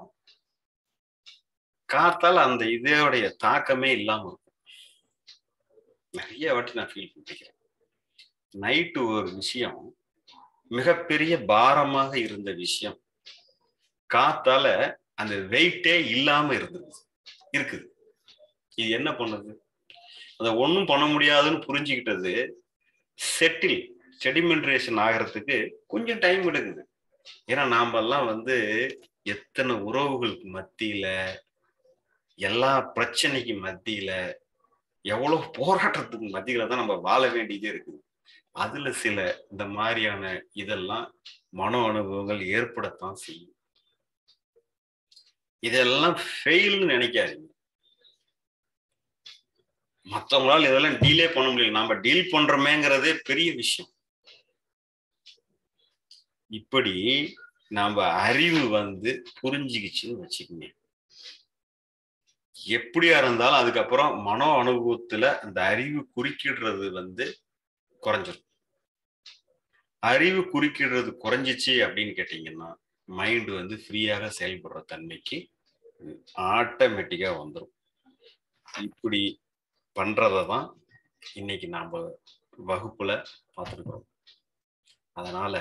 [SPEAKER 1] காத்தால அந்த இதோடைய தாக்கமே இல்லாம இருக்கும் நிறைய வாட்டி நான் ஃபீல் பண்ணிக்கிறேன் நைட்டு ஒரு விஷயம் மிகப்பெரிய பாரமாக இருந்த விஷயம் காத்தால அந்த வெயிட்டே இல்லாம இருந்தது இருக்குது இது என்ன பண்ணுது அதை ஒன்றும் பண்ண முடியாதுன்னு புரிஞ்சுக்கிட்டது செட்டில் செடிமெண்ட்ரேஷன் ஆகிறதுக்கு கொஞ்சம் டைம் எடுக்குது ஏன்னா நாமெல்லாம் வந்து எத்தனை உறவுகளுக்கு மத்தியில எல்லா பிரச்சனைக்கு மத்தியில எவ்வளவு போராட்டத்துக்கு மத்தியில தான் நம்ம வாழ வேண்டியதே இருக்குது அதுல சில இந்த மாதிரியான இதெல்லாம் மனோ அனுபவங்கள் ஏற்படத்தான் செய்யும் இதெல்லாம் ஃபெயில்னு நினைக்காதீங்க மற்றவங்களால இதெல்லாம் டீலே பண்ண முடியல நாம டீல் பண்றோமேங்கிறதே பெரிய விஷயம் இப்படி நாம அறிவு வந்து புரிஞ்சுக்கிச்சுன்னு வச்சுக்கோங்க எப்படியா இருந்தாலும் அதுக்கப்புறம் மனோ அனுபவத்துல அந்த அறிவு குறுக்கிடுறது வந்து குறைஞ்சிரும் அறிவு குறுக்கிடுறது குறைஞ்சிச்சு அப்படின்னு கேட்டீங்கன்னா மைண்டு வந்து ஃப்ரீயாக செயல்படுற தன்மைக்கு ஆட்டோமேட்டிக்கா வந்துடும் இப்படி பண்றத தான் இன்னைக்கு நாம வகுப்புல பார்த்துருக்கிறோம் அதனால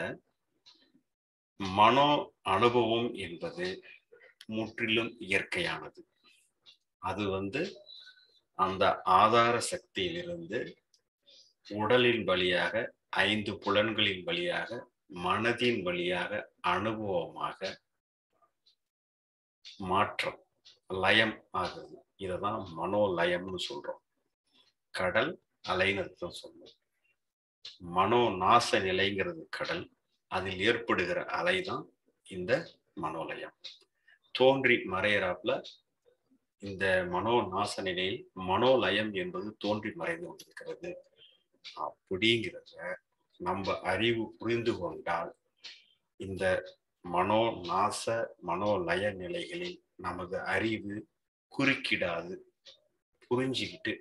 [SPEAKER 1] மனோ அனுபவம் என்பது முற்றிலும் இயற்கையானது அது வந்து அந்த ஆதார சக்தியிலிருந்து உடலின் வழியாக ஐந்து புலன்களின் வழியாக மனதின் வழியாக அனுபவமாக மாற்றம் லயம் ஆகுது இததான் மனோலயம்னு சொல்றோம் கடல் அலைன்னு சொல்றோம் மனோ நாச நிலைங்கிறது கடல் அதில் ஏற்படுகிற அலைதான் இந்த மனோலயம் தோன்றி மறையறாப்புல இந்த மனோ நாச நிலையில் மனோலயம் என்பது தோன்றி மறைந்து கொண்டிருக்கிறது அப்படிங்கிறத நம்ம அறிவு புரிந்து கொண்டால் இந்த மனோ நாச மனோலய நிலைகளில் நமது அறிவு குறுக்கிடாது புரிஞ்சுக்கிட்டு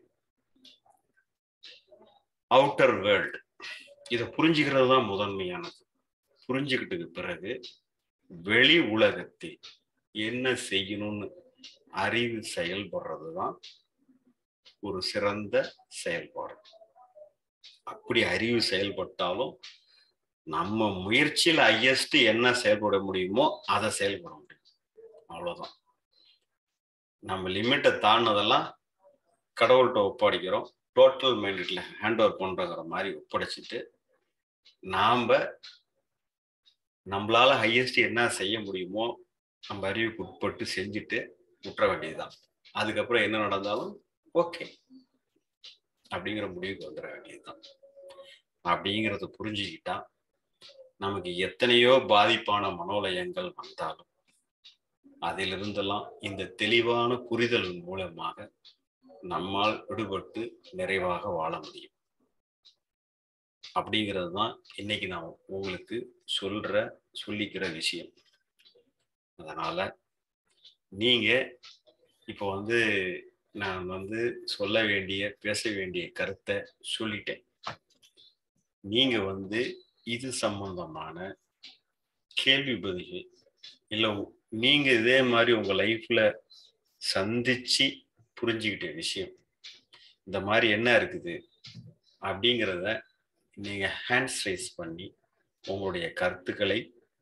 [SPEAKER 1] அவுட்டர் வேர்ல்டு இதை புரிஞ்சுக்கிறது தான் முதன்மையானது புரிஞ்சுக்கிட்டதுக்கு பிறகு வெளி உலகத்தில் என்ன செய்யணும்னு அறிவு செயல்படுறது தான் ஒரு சிறந்த செயல்பாடு அப்படி அறிவு செயல்பட்டாலும் நம்ம முயற்சியில் ஹையஸ்ட் என்ன செயல்பட முடியுமோ அதை செயல்பட முடியும் அவ்வளவுதான் நம்ம லிமிட்டை தாண்டினதெல்லாம் கடவுள்கிட்ட ஒப்படைக்கிறோம் டோட்டல் மைண்டில் ஹேண்ட் ஓவர் பண்ணுறங்கிற மாதிரி ஒப்படைச்சிட்டு நாம் நம்மளால ஹையஸ்ட் என்ன செய்ய முடியுமோ நம்ம அறிவுக்கு உட்பட்டு செஞ்சுட்டு விட்டுற வேண்டியதுதான் அதுக்கப்புறம் என்ன நடந்தாலும் ஓகே அப்படிங்கிற முடிவுக்கு வந்துட வேண்டியதுதான் அப்படிங்கிறத புரிஞ்சுக்கிட்டா நமக்கு எத்தனையோ பாதிப்பான மனோலயங்கள் வந்தாலும் அதிலிருந்தெல்லாம் இந்த தெளிவான புரிதல் மூலமாக நம்மால் விடுபட்டு நிறைவாக வாழ முடியும் அப்படிங்கிறது தான் இன்னைக்கு நான் உங்களுக்கு சொல்ற சொல்லிக்கிற விஷயம் அதனால நீங்க இப்போ வந்து நான் வந்து சொல்ல வேண்டிய பேச வேண்டிய கருத்தை சொல்லிட்டேன் நீங்க வந்து இது சம்பந்தமான கேள்வி பதில்கள் இல்லை நீங்க இதே மாதிரி உங்க லைஃப்ல சந்திச்சு புரிஞ்சுக்கிட்ட விஷயம் இந்த மாதிரி என்ன இருக்குது அப்படிங்கிறத நீங்க ஹேண்ட்ஸ் ரைஸ் பண்ணி உங்களுடைய கருத்துக்களை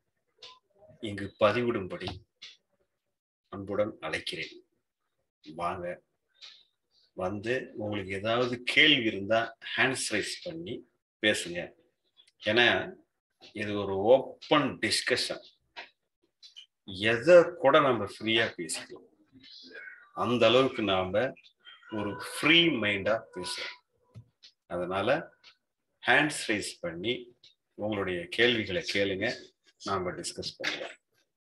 [SPEAKER 1] இங்கு பதிவிடும்படி அன்புடன் அழைக்கிறேன் வாங்க வந்து உங்களுக்கு ஏதாவது கேள்வி இருந்தா ஹேண்ட்ஸ் ரைஸ் பண்ணி பேசுங்க ஏன்னா இது ஒரு ஓப்பன் டிஸ்கஷன் எதை கூட நம்ம ஃப்ரீயா பேசிக்கலாம் அந்த அளவுக்கு நாம ஒரு ஃப்ரீ மைண்டா பேசுறோம் அதனால ஹேண்ட்ஸ் ரைஸ் பண்ணி உங்களுடைய கேள்விகளை கேளுங்க நாம டிஸ்கஸ் பண்ணுவோம்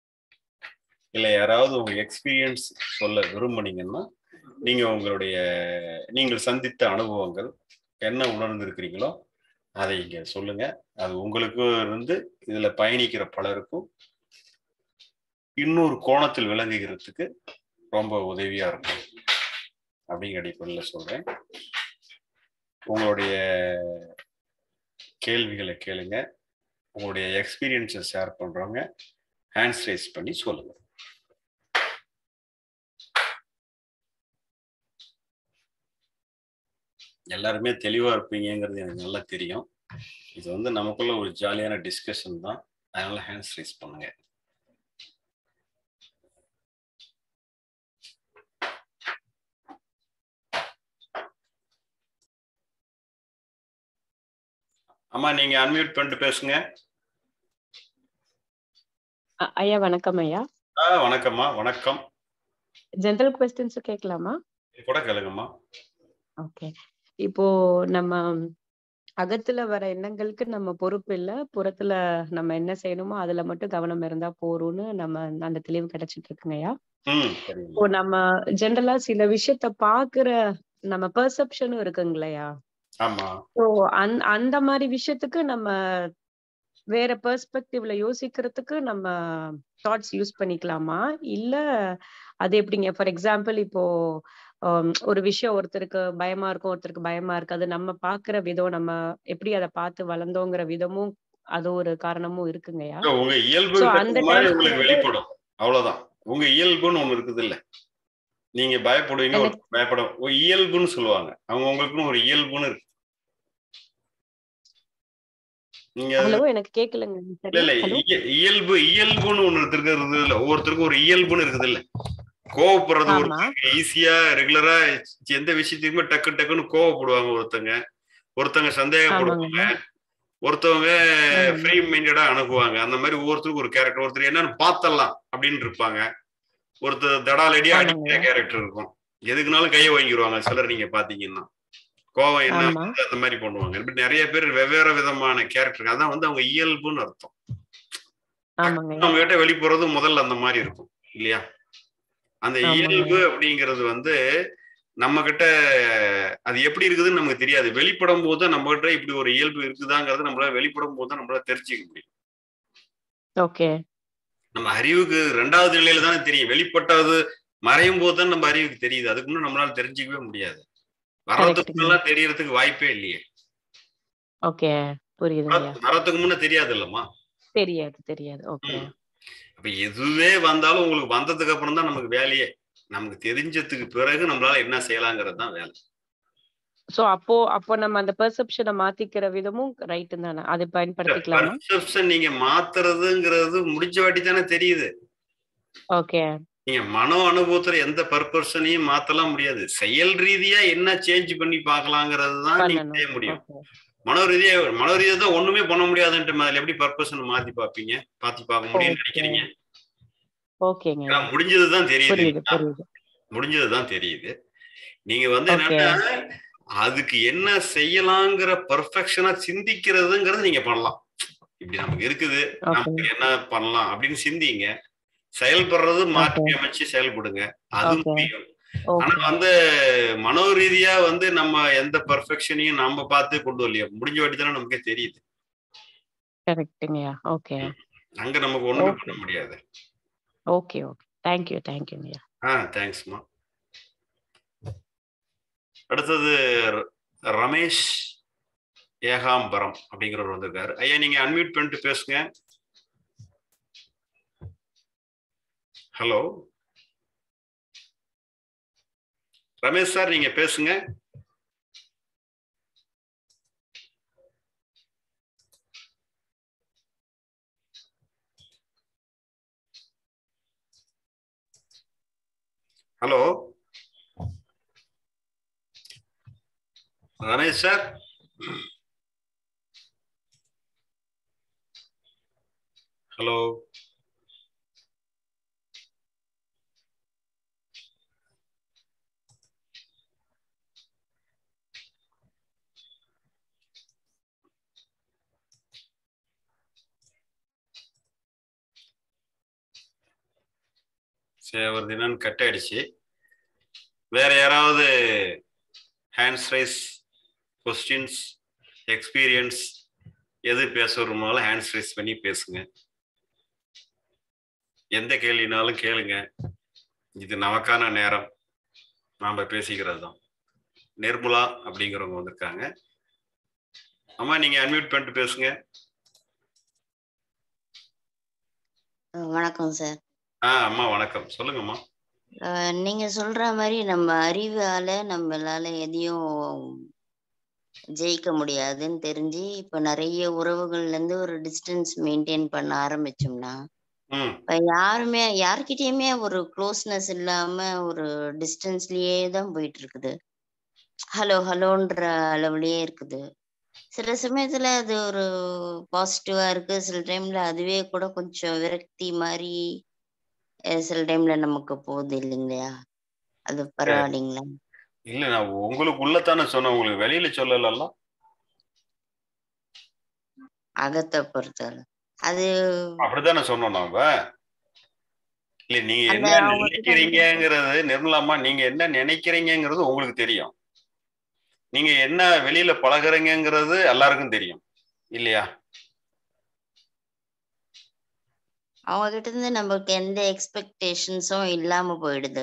[SPEAKER 1] இல்லை யாராவது உங்க எக்ஸ்பீரியன்ஸ் சொல்ல விரும்புனீங்கன்னா நீங்க உங்களுடைய நீங்கள் சந்தித்த அனுபவங்கள் என்ன உணர்ந்திருக்கிறீங்களோ அதை இங்க சொல்லுங்க அது உங்களுக்கும் இருந்து இதுல பயணிக்கிற பலருக்கும் இன்னொரு கோணத்தில் விளங்குகிறதுக்கு ரொம்ப உதவியா இருக்கும் அப்படிங்கிற அடிப்படையில் சொல்றேன் உங்களுடைய கேள்விகளை கேளுங்க உங்களுடைய எக்ஸ்பீரியன்ஸை ஷேர் பண்றவங்க ஹேண்ட்ஸ் ரைஸ் பண்ணி சொல்லுங்க எல்லாருமே தெளிவா இருப்பீங்கிறது எனக்கு நல்லா தெரியும் இது வந்து நமக்குள்ள ஒரு ஜாலியான டிஸ்கஷன் தான் அதனால ஹேண்ட்ஸ் ரைஸ் பண்ணுங்க அம்மா நீங்க அன்மியூட் பண்ணிட்டு பேசுங்க
[SPEAKER 2] அ- ஐயா வணக்கம் ஐயா
[SPEAKER 1] ஆ வணக்கம்மா வணக்கம்
[SPEAKER 2] ஜென்ரல் கொஸ்டின்ஸ் கேட்கலாமா
[SPEAKER 1] கூட கேளுங்கம்மா
[SPEAKER 2] ஓகே இப்போ நம்ம அகத்துல வர எண்ணங்களுக்கு நம்ம பொறுப்பு இல்ல புறத்துல நம்ம என்ன செய்யணுமோ அதுல மட்டும் கவனம் இருந்தா போறோம்னு நம்ம அந்த தெளிவு கிடைச்சிட்டு இருக்குங்க ஐயா
[SPEAKER 1] ம் சரிங்கம்மா
[SPEAKER 2] இப்போ நம்ம ஜென்ரலா சில விஷயத்த பாக்குற நம்ம பெர்செப்ஷனும் இருக்குங்களையா
[SPEAKER 1] ஆமா
[SPEAKER 2] ஸோ அந் அந்த மாதிரி விஷயத்துக்கு நம்ம வேற பெர்ஸ்பெக்டிவ்ல யோசிக்கிறதுக்கு நம்ம தாட்ஸ் யூஸ் பண்ணிக்கலாமா இல்ல அது எப்படிங்க ஃபார் எக்ஸாம்பிள் இப்போ ஆம், ஒரு விஷயம் ஒருத்தருக்கு பயமா இருக்கும் ஒருத்தருக்கு பயமா இருக்காது நம்ம பாக்குற விதம் நம்ம எப்படி அதை பார்த்து வளர்ந்தோங்கிற விதமும் அது ஒரு காரணமும் இருக்குங்கய்யா
[SPEAKER 1] இல்ல, உங்க இயல்பு
[SPEAKER 2] So, அந்த
[SPEAKER 1] மாதிரி
[SPEAKER 2] time
[SPEAKER 1] உங்களுக்கு
[SPEAKER 2] வந்து-
[SPEAKER 1] வெளிப்படும் அவ்வளவுதான் உங்க இயல்புன்னு ஒண்ணு இருக்குது இல்ல நீங்க பயப்படுவீங்க ஒரு பயப்பட ஒரு இயல்புன்னு சொல்லுவாங்க அவங்க உங்களுக்குன்னு ஒரு இயல்புன்னு இருக்கு நீங்க அது-
[SPEAKER 2] ஹலோ எனக்கு கேட்கலங்க
[SPEAKER 1] இல்ல இல்ல
[SPEAKER 2] ஹலோ
[SPEAKER 1] இய- இயல்பு இயல்புன்னு ஒண்ணு இருக்கிறது இல்ல ஒவ்வொருத்தருக்கும் ஒரு இயல்புன்னு இருக்குது இல்ல கோவப்படுறது ஒரு
[SPEAKER 2] ஆமா
[SPEAKER 1] ஈஸியா ரெகுலரா எந்த விஷயத்துக்குமே டக்கு டக்குன்னு கோவப்படுவாங்க ஒருத்தங்க ஒருத்தங்க சந்தேகப்படுவாங்க
[SPEAKER 2] ஆமாங்கய்யா
[SPEAKER 1] ஒருத்தவங்க
[SPEAKER 2] ஆமாங்க
[SPEAKER 1] ஃப்ரீ மைண்டடா அணுகுவாங்க அந்த மாதிரி ஒவ்வொருத்தருக்கும் ஒரு கேரக்டர் ஒருத்தர் என்னன்னு பார்த்தலாம் அப்படின்னு இருப்பாங்க ஒருத்தர் தடாலடியா அடிக்கிற
[SPEAKER 2] ஆமாங்கய்யா
[SPEAKER 1] கேரக்டர் இருக்கும் எதுக்குனாலும் கையை வாங்கிடுவாங்க சிலர் நீங்க பாத்தீங்கன்னா கோவம் என்ன
[SPEAKER 2] ஆமா
[SPEAKER 1] வருது அந்த மாதிரி பண்ணுவாங்க இப்படி நிறைய பேர் வெவ்வேறு விதமான கேரக்டர் அதான் வந்து அவங்க இயல்புன்னு அர்த்தம்
[SPEAKER 2] ஆமாங்கய்யா
[SPEAKER 1] நம்ம கிட்ட வெளிப்படுறது முதல்ல அந்த மாதிரி இருக்கும் இல்லையா அந்த
[SPEAKER 2] ஆமாங்க
[SPEAKER 1] இயல்பு அப்படிங்கிறது வந்து நம்ம கிட்ட அது எப்படி இருக்குதுன்னு நமக்கு தெரியாது வெளிப்படும் போது தான் நம்ம கிட்ட இப்படி ஒரு இயல்பு இருக்குதாங்கிறது நம்மளால வெளிப்படும் போது தான் நம்மளால தெரிஞ்சுக்க முடியும்
[SPEAKER 2] ஓகே
[SPEAKER 1] நம்ம அறிவுக்கு ரெண்டாவது நிலையில தானே தெரியும் வெளிப்பட்டது மறையும் போது தான் நம்ம அறிவுக்கு தெரியுது அதுக்கு முன்னாடி நம்மளால தெரிஞ்சுக்கவே முடியாது வர்றதுக்கு
[SPEAKER 2] கரெக்ட்டுங்க
[SPEAKER 1] முன்னெல்லாம் தெரியறதுக்கு வாய்ப்பே இல்லையே
[SPEAKER 2] ஓகே புரியுதுங்கய்யா
[SPEAKER 1] வர- வர்றதுக்கு முன்ன தெரியாது இல்லம்மா
[SPEAKER 2] தெரியாது தெரியாது ஓகே
[SPEAKER 1] ம். அப்ப எதுவே வந்தாலும் உங்களுக்கு வந்ததுக்கு அப்புறம் தான் நமக்கு வேலையே நமக்கு தெரிஞ்சதுக்கு பிறகு நம்மளால என்ன செய்யலாங்கிறது தான் வேலை
[SPEAKER 2] சோ அப்போ அப்போ நம்ம அந்த பெர்செப்ஷனை மாத்திக்கிற விதமும் ரைட் தானே அதை பயன்படுத்திக்கலாமா
[SPEAKER 1] பர்செப்ஷன் நீங்க மாத்துறதுங்கிறது முடிஞ்ச வாட்டி தானே தெரியுது
[SPEAKER 2] ஓகே
[SPEAKER 1] நீங்க மனோ அனுபவத்துல எந்த பர்பர்சனையும் மாத்தலாம் முடியாது செயல் ரீதியா என்ன சேஞ்ச் பண்ணி பார்க்கலாங்கிறது தான் நீங்க
[SPEAKER 2] பண்ணணும்
[SPEAKER 1] செய்ய முடியும்
[SPEAKER 2] ஓகே
[SPEAKER 1] மனோ ரீதியா மனோ ரீதியா தான் ஒண்ணுமே பண்ண முடியாதுன்ட்டு அதுல எப்படி பர்பர்சன் மாத்தி பார்ப்பீங்க மாத்தி பார்க்க முடியும்னு
[SPEAKER 2] ஓகே
[SPEAKER 1] நினைக்கிறீங்க
[SPEAKER 2] ஓகேங்க
[SPEAKER 1] ஏன்னா முடிஞ்சதுதான் தெரியுது
[SPEAKER 2] புரியுது புரியுது
[SPEAKER 1] முடிஞ்சதுதான் தெரியுது நீங்க வந்து
[SPEAKER 2] ஓகே
[SPEAKER 1] என்னன்னா அதுக்கு என்ன செய்யலாங்கிற பர்ஃபெக்ஷனா சிந்திக்கிறதுங்கிறது நீங்க பண்ணலாம் இப்படி நமக்கு இருக்குது
[SPEAKER 2] ஓகே
[SPEAKER 1] நமக்கு என்ன பண்ணலாம் அப்படின்னு சிந்திங்க செயல்படுறது மாற்றி
[SPEAKER 2] ஓகே
[SPEAKER 1] அமைச்சு செயல்படுங்க அது
[SPEAKER 2] ஓகே
[SPEAKER 1] முடியும் ஆனா
[SPEAKER 2] ஓகே
[SPEAKER 1] வந்து மனோ ரீதியா வந்து நம்ம எந்த பர்ஃபெக்ஷனையும் நாம பார்த்து கொண்டு வரலையா முடிஞ்ச வாட்டி தானே நமக்கே தெரியுது
[SPEAKER 2] கரெக்ட்டுங்கய்யா ஓகே
[SPEAKER 1] அங்க நமக்கு ஒண்ணுமே
[SPEAKER 2] ஓகே
[SPEAKER 1] பண்ண முடியாது
[SPEAKER 2] ஓகே ஓகே தேங்க்யூ தேங்க்யூங்கய்யா
[SPEAKER 1] ஆ தேங்க்ஸ்மா அடுத்தது ர- ரமேஷ் ஏகாம்பரம் அப்படிங்கிறவர் வந்திருக்காரு ஐயா நீங்க அன்மியூட் பண்ணிட்டு பேசுங்க ஹலோ ரமேஷ் சார் நீங்க பேசுங்க ஹலோ ரமேஷ் சார் ஹலோ சரி அவர் தினம் கட் ஆயிடுச்சு வேற யாராவது ஹேண்ட்ஸ் ரைஸ் கொஸ்டின்ஸ் எக்ஸ்பீரியன்ஸ் எது பேசுறதுனாலும் ஹேண்ட்ஸ் ரைஸ் பண்ணி பேசுங்க எந்த கேள்வினாலும் கேளுங்க இது நமக்கான நேரம் நாம பேசிக்கிறது தான் நிர்மலா அப்படிங்கிறவங்க வந்திருக்காங்க அம்மா நீங்க அன்மியூட் பண்ணிட்டு பேசுங்க
[SPEAKER 3] வணக்கம் சார்
[SPEAKER 1] ஆ அம்மா வணக்கம் சொல்லுங்கம்மா
[SPEAKER 3] அஹ் நீங்க சொல்ற மாதிரி நம்ம அறிவால நம்மளால எதையும் ஜெயிக்க முடியாதுன்னு தெரிஞ்சு இப்ப நிறைய உறவுகள்ல இருந்து ஒரு டிஸ்டன்ஸ் மெயின்டைன் பண்ண ஆரம்பிச்சோம்னா
[SPEAKER 1] ம்
[SPEAKER 3] இப்ப யாருமே யார்கிட்டயுமே ஒரு க்ளோஸ்னஸ் இல்லாம ஒரு டிஸ்டன்ஸ்லயே தான் போயிட்டு இருக்குது ஹலோ ஹலோன்ற அளவுலயே இருக்குது சில சமயத்துல அது ஒரு பாசிட்டிவா இருக்கு சில டைம்ல அதுவே கூட கொஞ்சம் விரக்தி மாதிரி அஹ் சில டைம்ல நமக்கு போகுது இல்லைங்களா அது பரவாயில்லைங்களா
[SPEAKER 1] இல்ல நான் உங்களுக்குள்ளதானே சொன்னேன் உங்களுக்கு வெளியில சொல்லலாம்
[SPEAKER 3] அகத்தை பொறுத்தவரை அது
[SPEAKER 1] அப்படித்தானே சொன்னோம் நாம இல்ல நீங்க
[SPEAKER 3] அந்த
[SPEAKER 1] என்ன
[SPEAKER 3] அவங்க கிட்ட
[SPEAKER 1] நினைக்கிறீங்கிறது நிர்மலாமா நீங்க என்ன நினைக்கிறீங்கிறது உங்களுக்கு தெரியும் நீங்க என்ன வெளியில பழகுறீங்கிறது எல்லாருக்கும் தெரியும் இல்லையா
[SPEAKER 3] அவங்க கிட்ட இருந்து நமக்கு எந்த எக்ஸ்பெக்டேஷன்ஸும் இல்லாம போயிடுது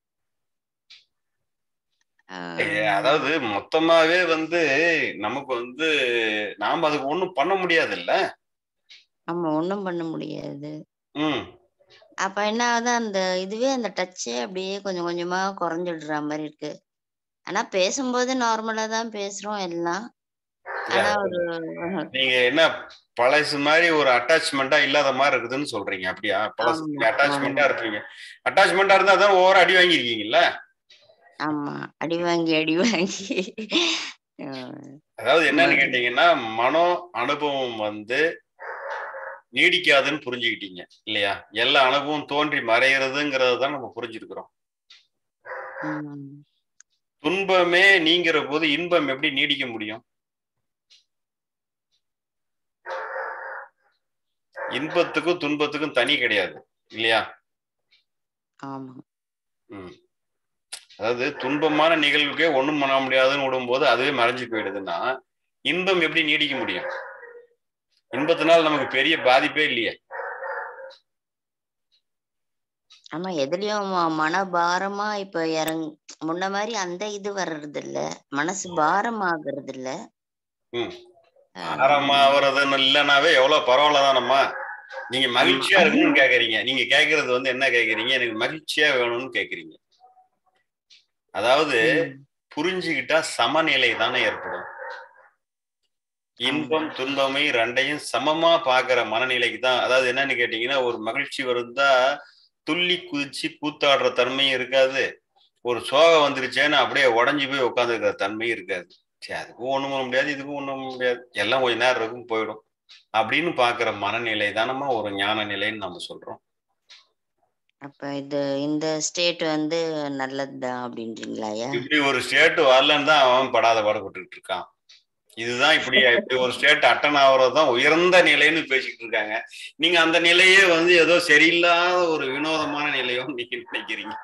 [SPEAKER 3] ஆஹ்
[SPEAKER 1] ஏ, அதாவது மொத்தமாவே வந்து நமக்கு வந்து நாம அதுக்கு ஒண்ணும் பண்ண முடியாது இல்ல
[SPEAKER 3] ஆமா ஒண்ணும் பண்ண முடியாது
[SPEAKER 1] ம்
[SPEAKER 3] அப்ப என்ன ஆகுது அந்த இதுவே அந்த டச்சே அப்படியே கொஞ்சம் கொஞ்சமா குறைஞ்சிடுற மாதிரி இருக்கு ஆனா பேசும்போது நார்மலா தான் பேசுறோம் எல்லாம் ஆனா ஒரு
[SPEAKER 1] நீங்க என்ன பழசு மாதிரி ஒரு அட்டாச்மெண்டா இல்லாத மாதிரி இருக்குதுன்னு சொல்றீங்க அப்படியா பழசு
[SPEAKER 3] ஆமா,
[SPEAKER 1] அட்டாச்மெண்டா
[SPEAKER 3] ஆமா.
[SPEAKER 1] இருப்பீங்க அட்டாச்மெண்டா இருந்தா தான் ஓவர் அடி வாங்கியிருக்கீங்கல்ல
[SPEAKER 3] ஆமா அடி வாங்கி அடி வாங்கி அஹ்
[SPEAKER 1] அதாவது என்னன்னு
[SPEAKER 3] ஆமா.
[SPEAKER 1] கேட்டீங்கன்னா மனோ அனுபவம் வந்து நீடிக்காதுன்னு புரிஞ்சுக்கிட்டீங்க இல்லையா எல்லா அனுபவம் தோன்றி மறைகிறதுங்கிறத தான் நம்ம புரிஞ்சிருக்கிறோம்
[SPEAKER 3] உம்
[SPEAKER 1] துன்பமே நீங்கிற போது இன்பம் எப்படி நீடிக்க முடியும் இன்பத்துக்கும் துன்பத்துக்கும் தனி கிடையாது இல்லையா
[SPEAKER 3] ஆமா
[SPEAKER 1] ம். அதாவது துன்பமான நிகழ்வுக்கே ஒண்ணும் பண்ண முடியாதுன்னு விடும்போது அதுவே மறைஞ்சு போயிடுதுன்னா இன்பம் எப்படி நீடிக்க முடியும் இன்பத்தினால் நமக்கு பெரிய பாதிப்பே இல்லையே
[SPEAKER 3] ஆமா எதுலயும் ம- மனபாரமா இப்ப இறங் முன்ன மாதிரி அந்த இது வர்றது இல்ல மனசு பாரம் ஆகுறது இல்ல
[SPEAKER 1] ம்.
[SPEAKER 3] அஹ்
[SPEAKER 1] ஆரமாவதுன்னு இல்லைனாவே எவ்வளவு பரவாயில்லதானம்மா நீங்க மகிழ்ச்சியா
[SPEAKER 3] ஆமா.
[SPEAKER 1] இருக்கணும்னு கேக்குறீங்க நீங்க கேக்குறது வந்து என்ன கேக்குறீங்க எனக்கு மகிழ்ச்சியா வேணும்னு கேக்குறீங்க அதாவது
[SPEAKER 3] உம்
[SPEAKER 1] புரிஞ்சுக்கிட்டா சமநிலை தானே ஏற்படும் இன்பம் துன்பமை ரெண்டையும் சமமா பாக்குற மனநிலைக்கு தான் அதாவது என்னன்னு கேட்டீங்கன்னா ஒரு மகிழ்ச்சி வருந்தா துள்ளி குதிச்சு கூத்தாடுற தன்மையும் இருக்காது ஒரு சோகம் வந்துருச்சேன்னு அப்படியே உடஞ்சி போய் உட்காந்துருக்கிற தன்மையும் இருக்காது சரி அதுக்கும் ஒண்ணும் பண்ண முடியாது இதுக்கும் ஒண்ணும் பண்ண முடியாது எல்லாம் கொஞ்ச நேரம் இருக்கும் போயிடும் அப்படின்னு பாக்குற மனநிலை தானமா ஒரு ஞான நிலைன்னு நம்ம சொல்றோம்
[SPEAKER 3] அப்ப இது இந்த ஸ்டேட் வந்து நல்லதுதான் அப்படின்றீங்களா ஐயா
[SPEAKER 1] இப்படி ஒரு ஸ்டேட் வரலன்னு தான் அவன் படாத பாடுபட்டுக்கிட்டு இருக்கான் இதுதான் இப்படி இப்படி ஒரு ஸ்டேட் அட்டன் ஆகுறது தான் உயர்ந்த நிலைன்னு பேசிக்கிட்டு இருக்காங்க நீங்க அந்த நிலையே வந்து ஏதோ சரியில்லாத ஒரு வினோதமான நிலையோ நீங்க நினைக்கிறீங்க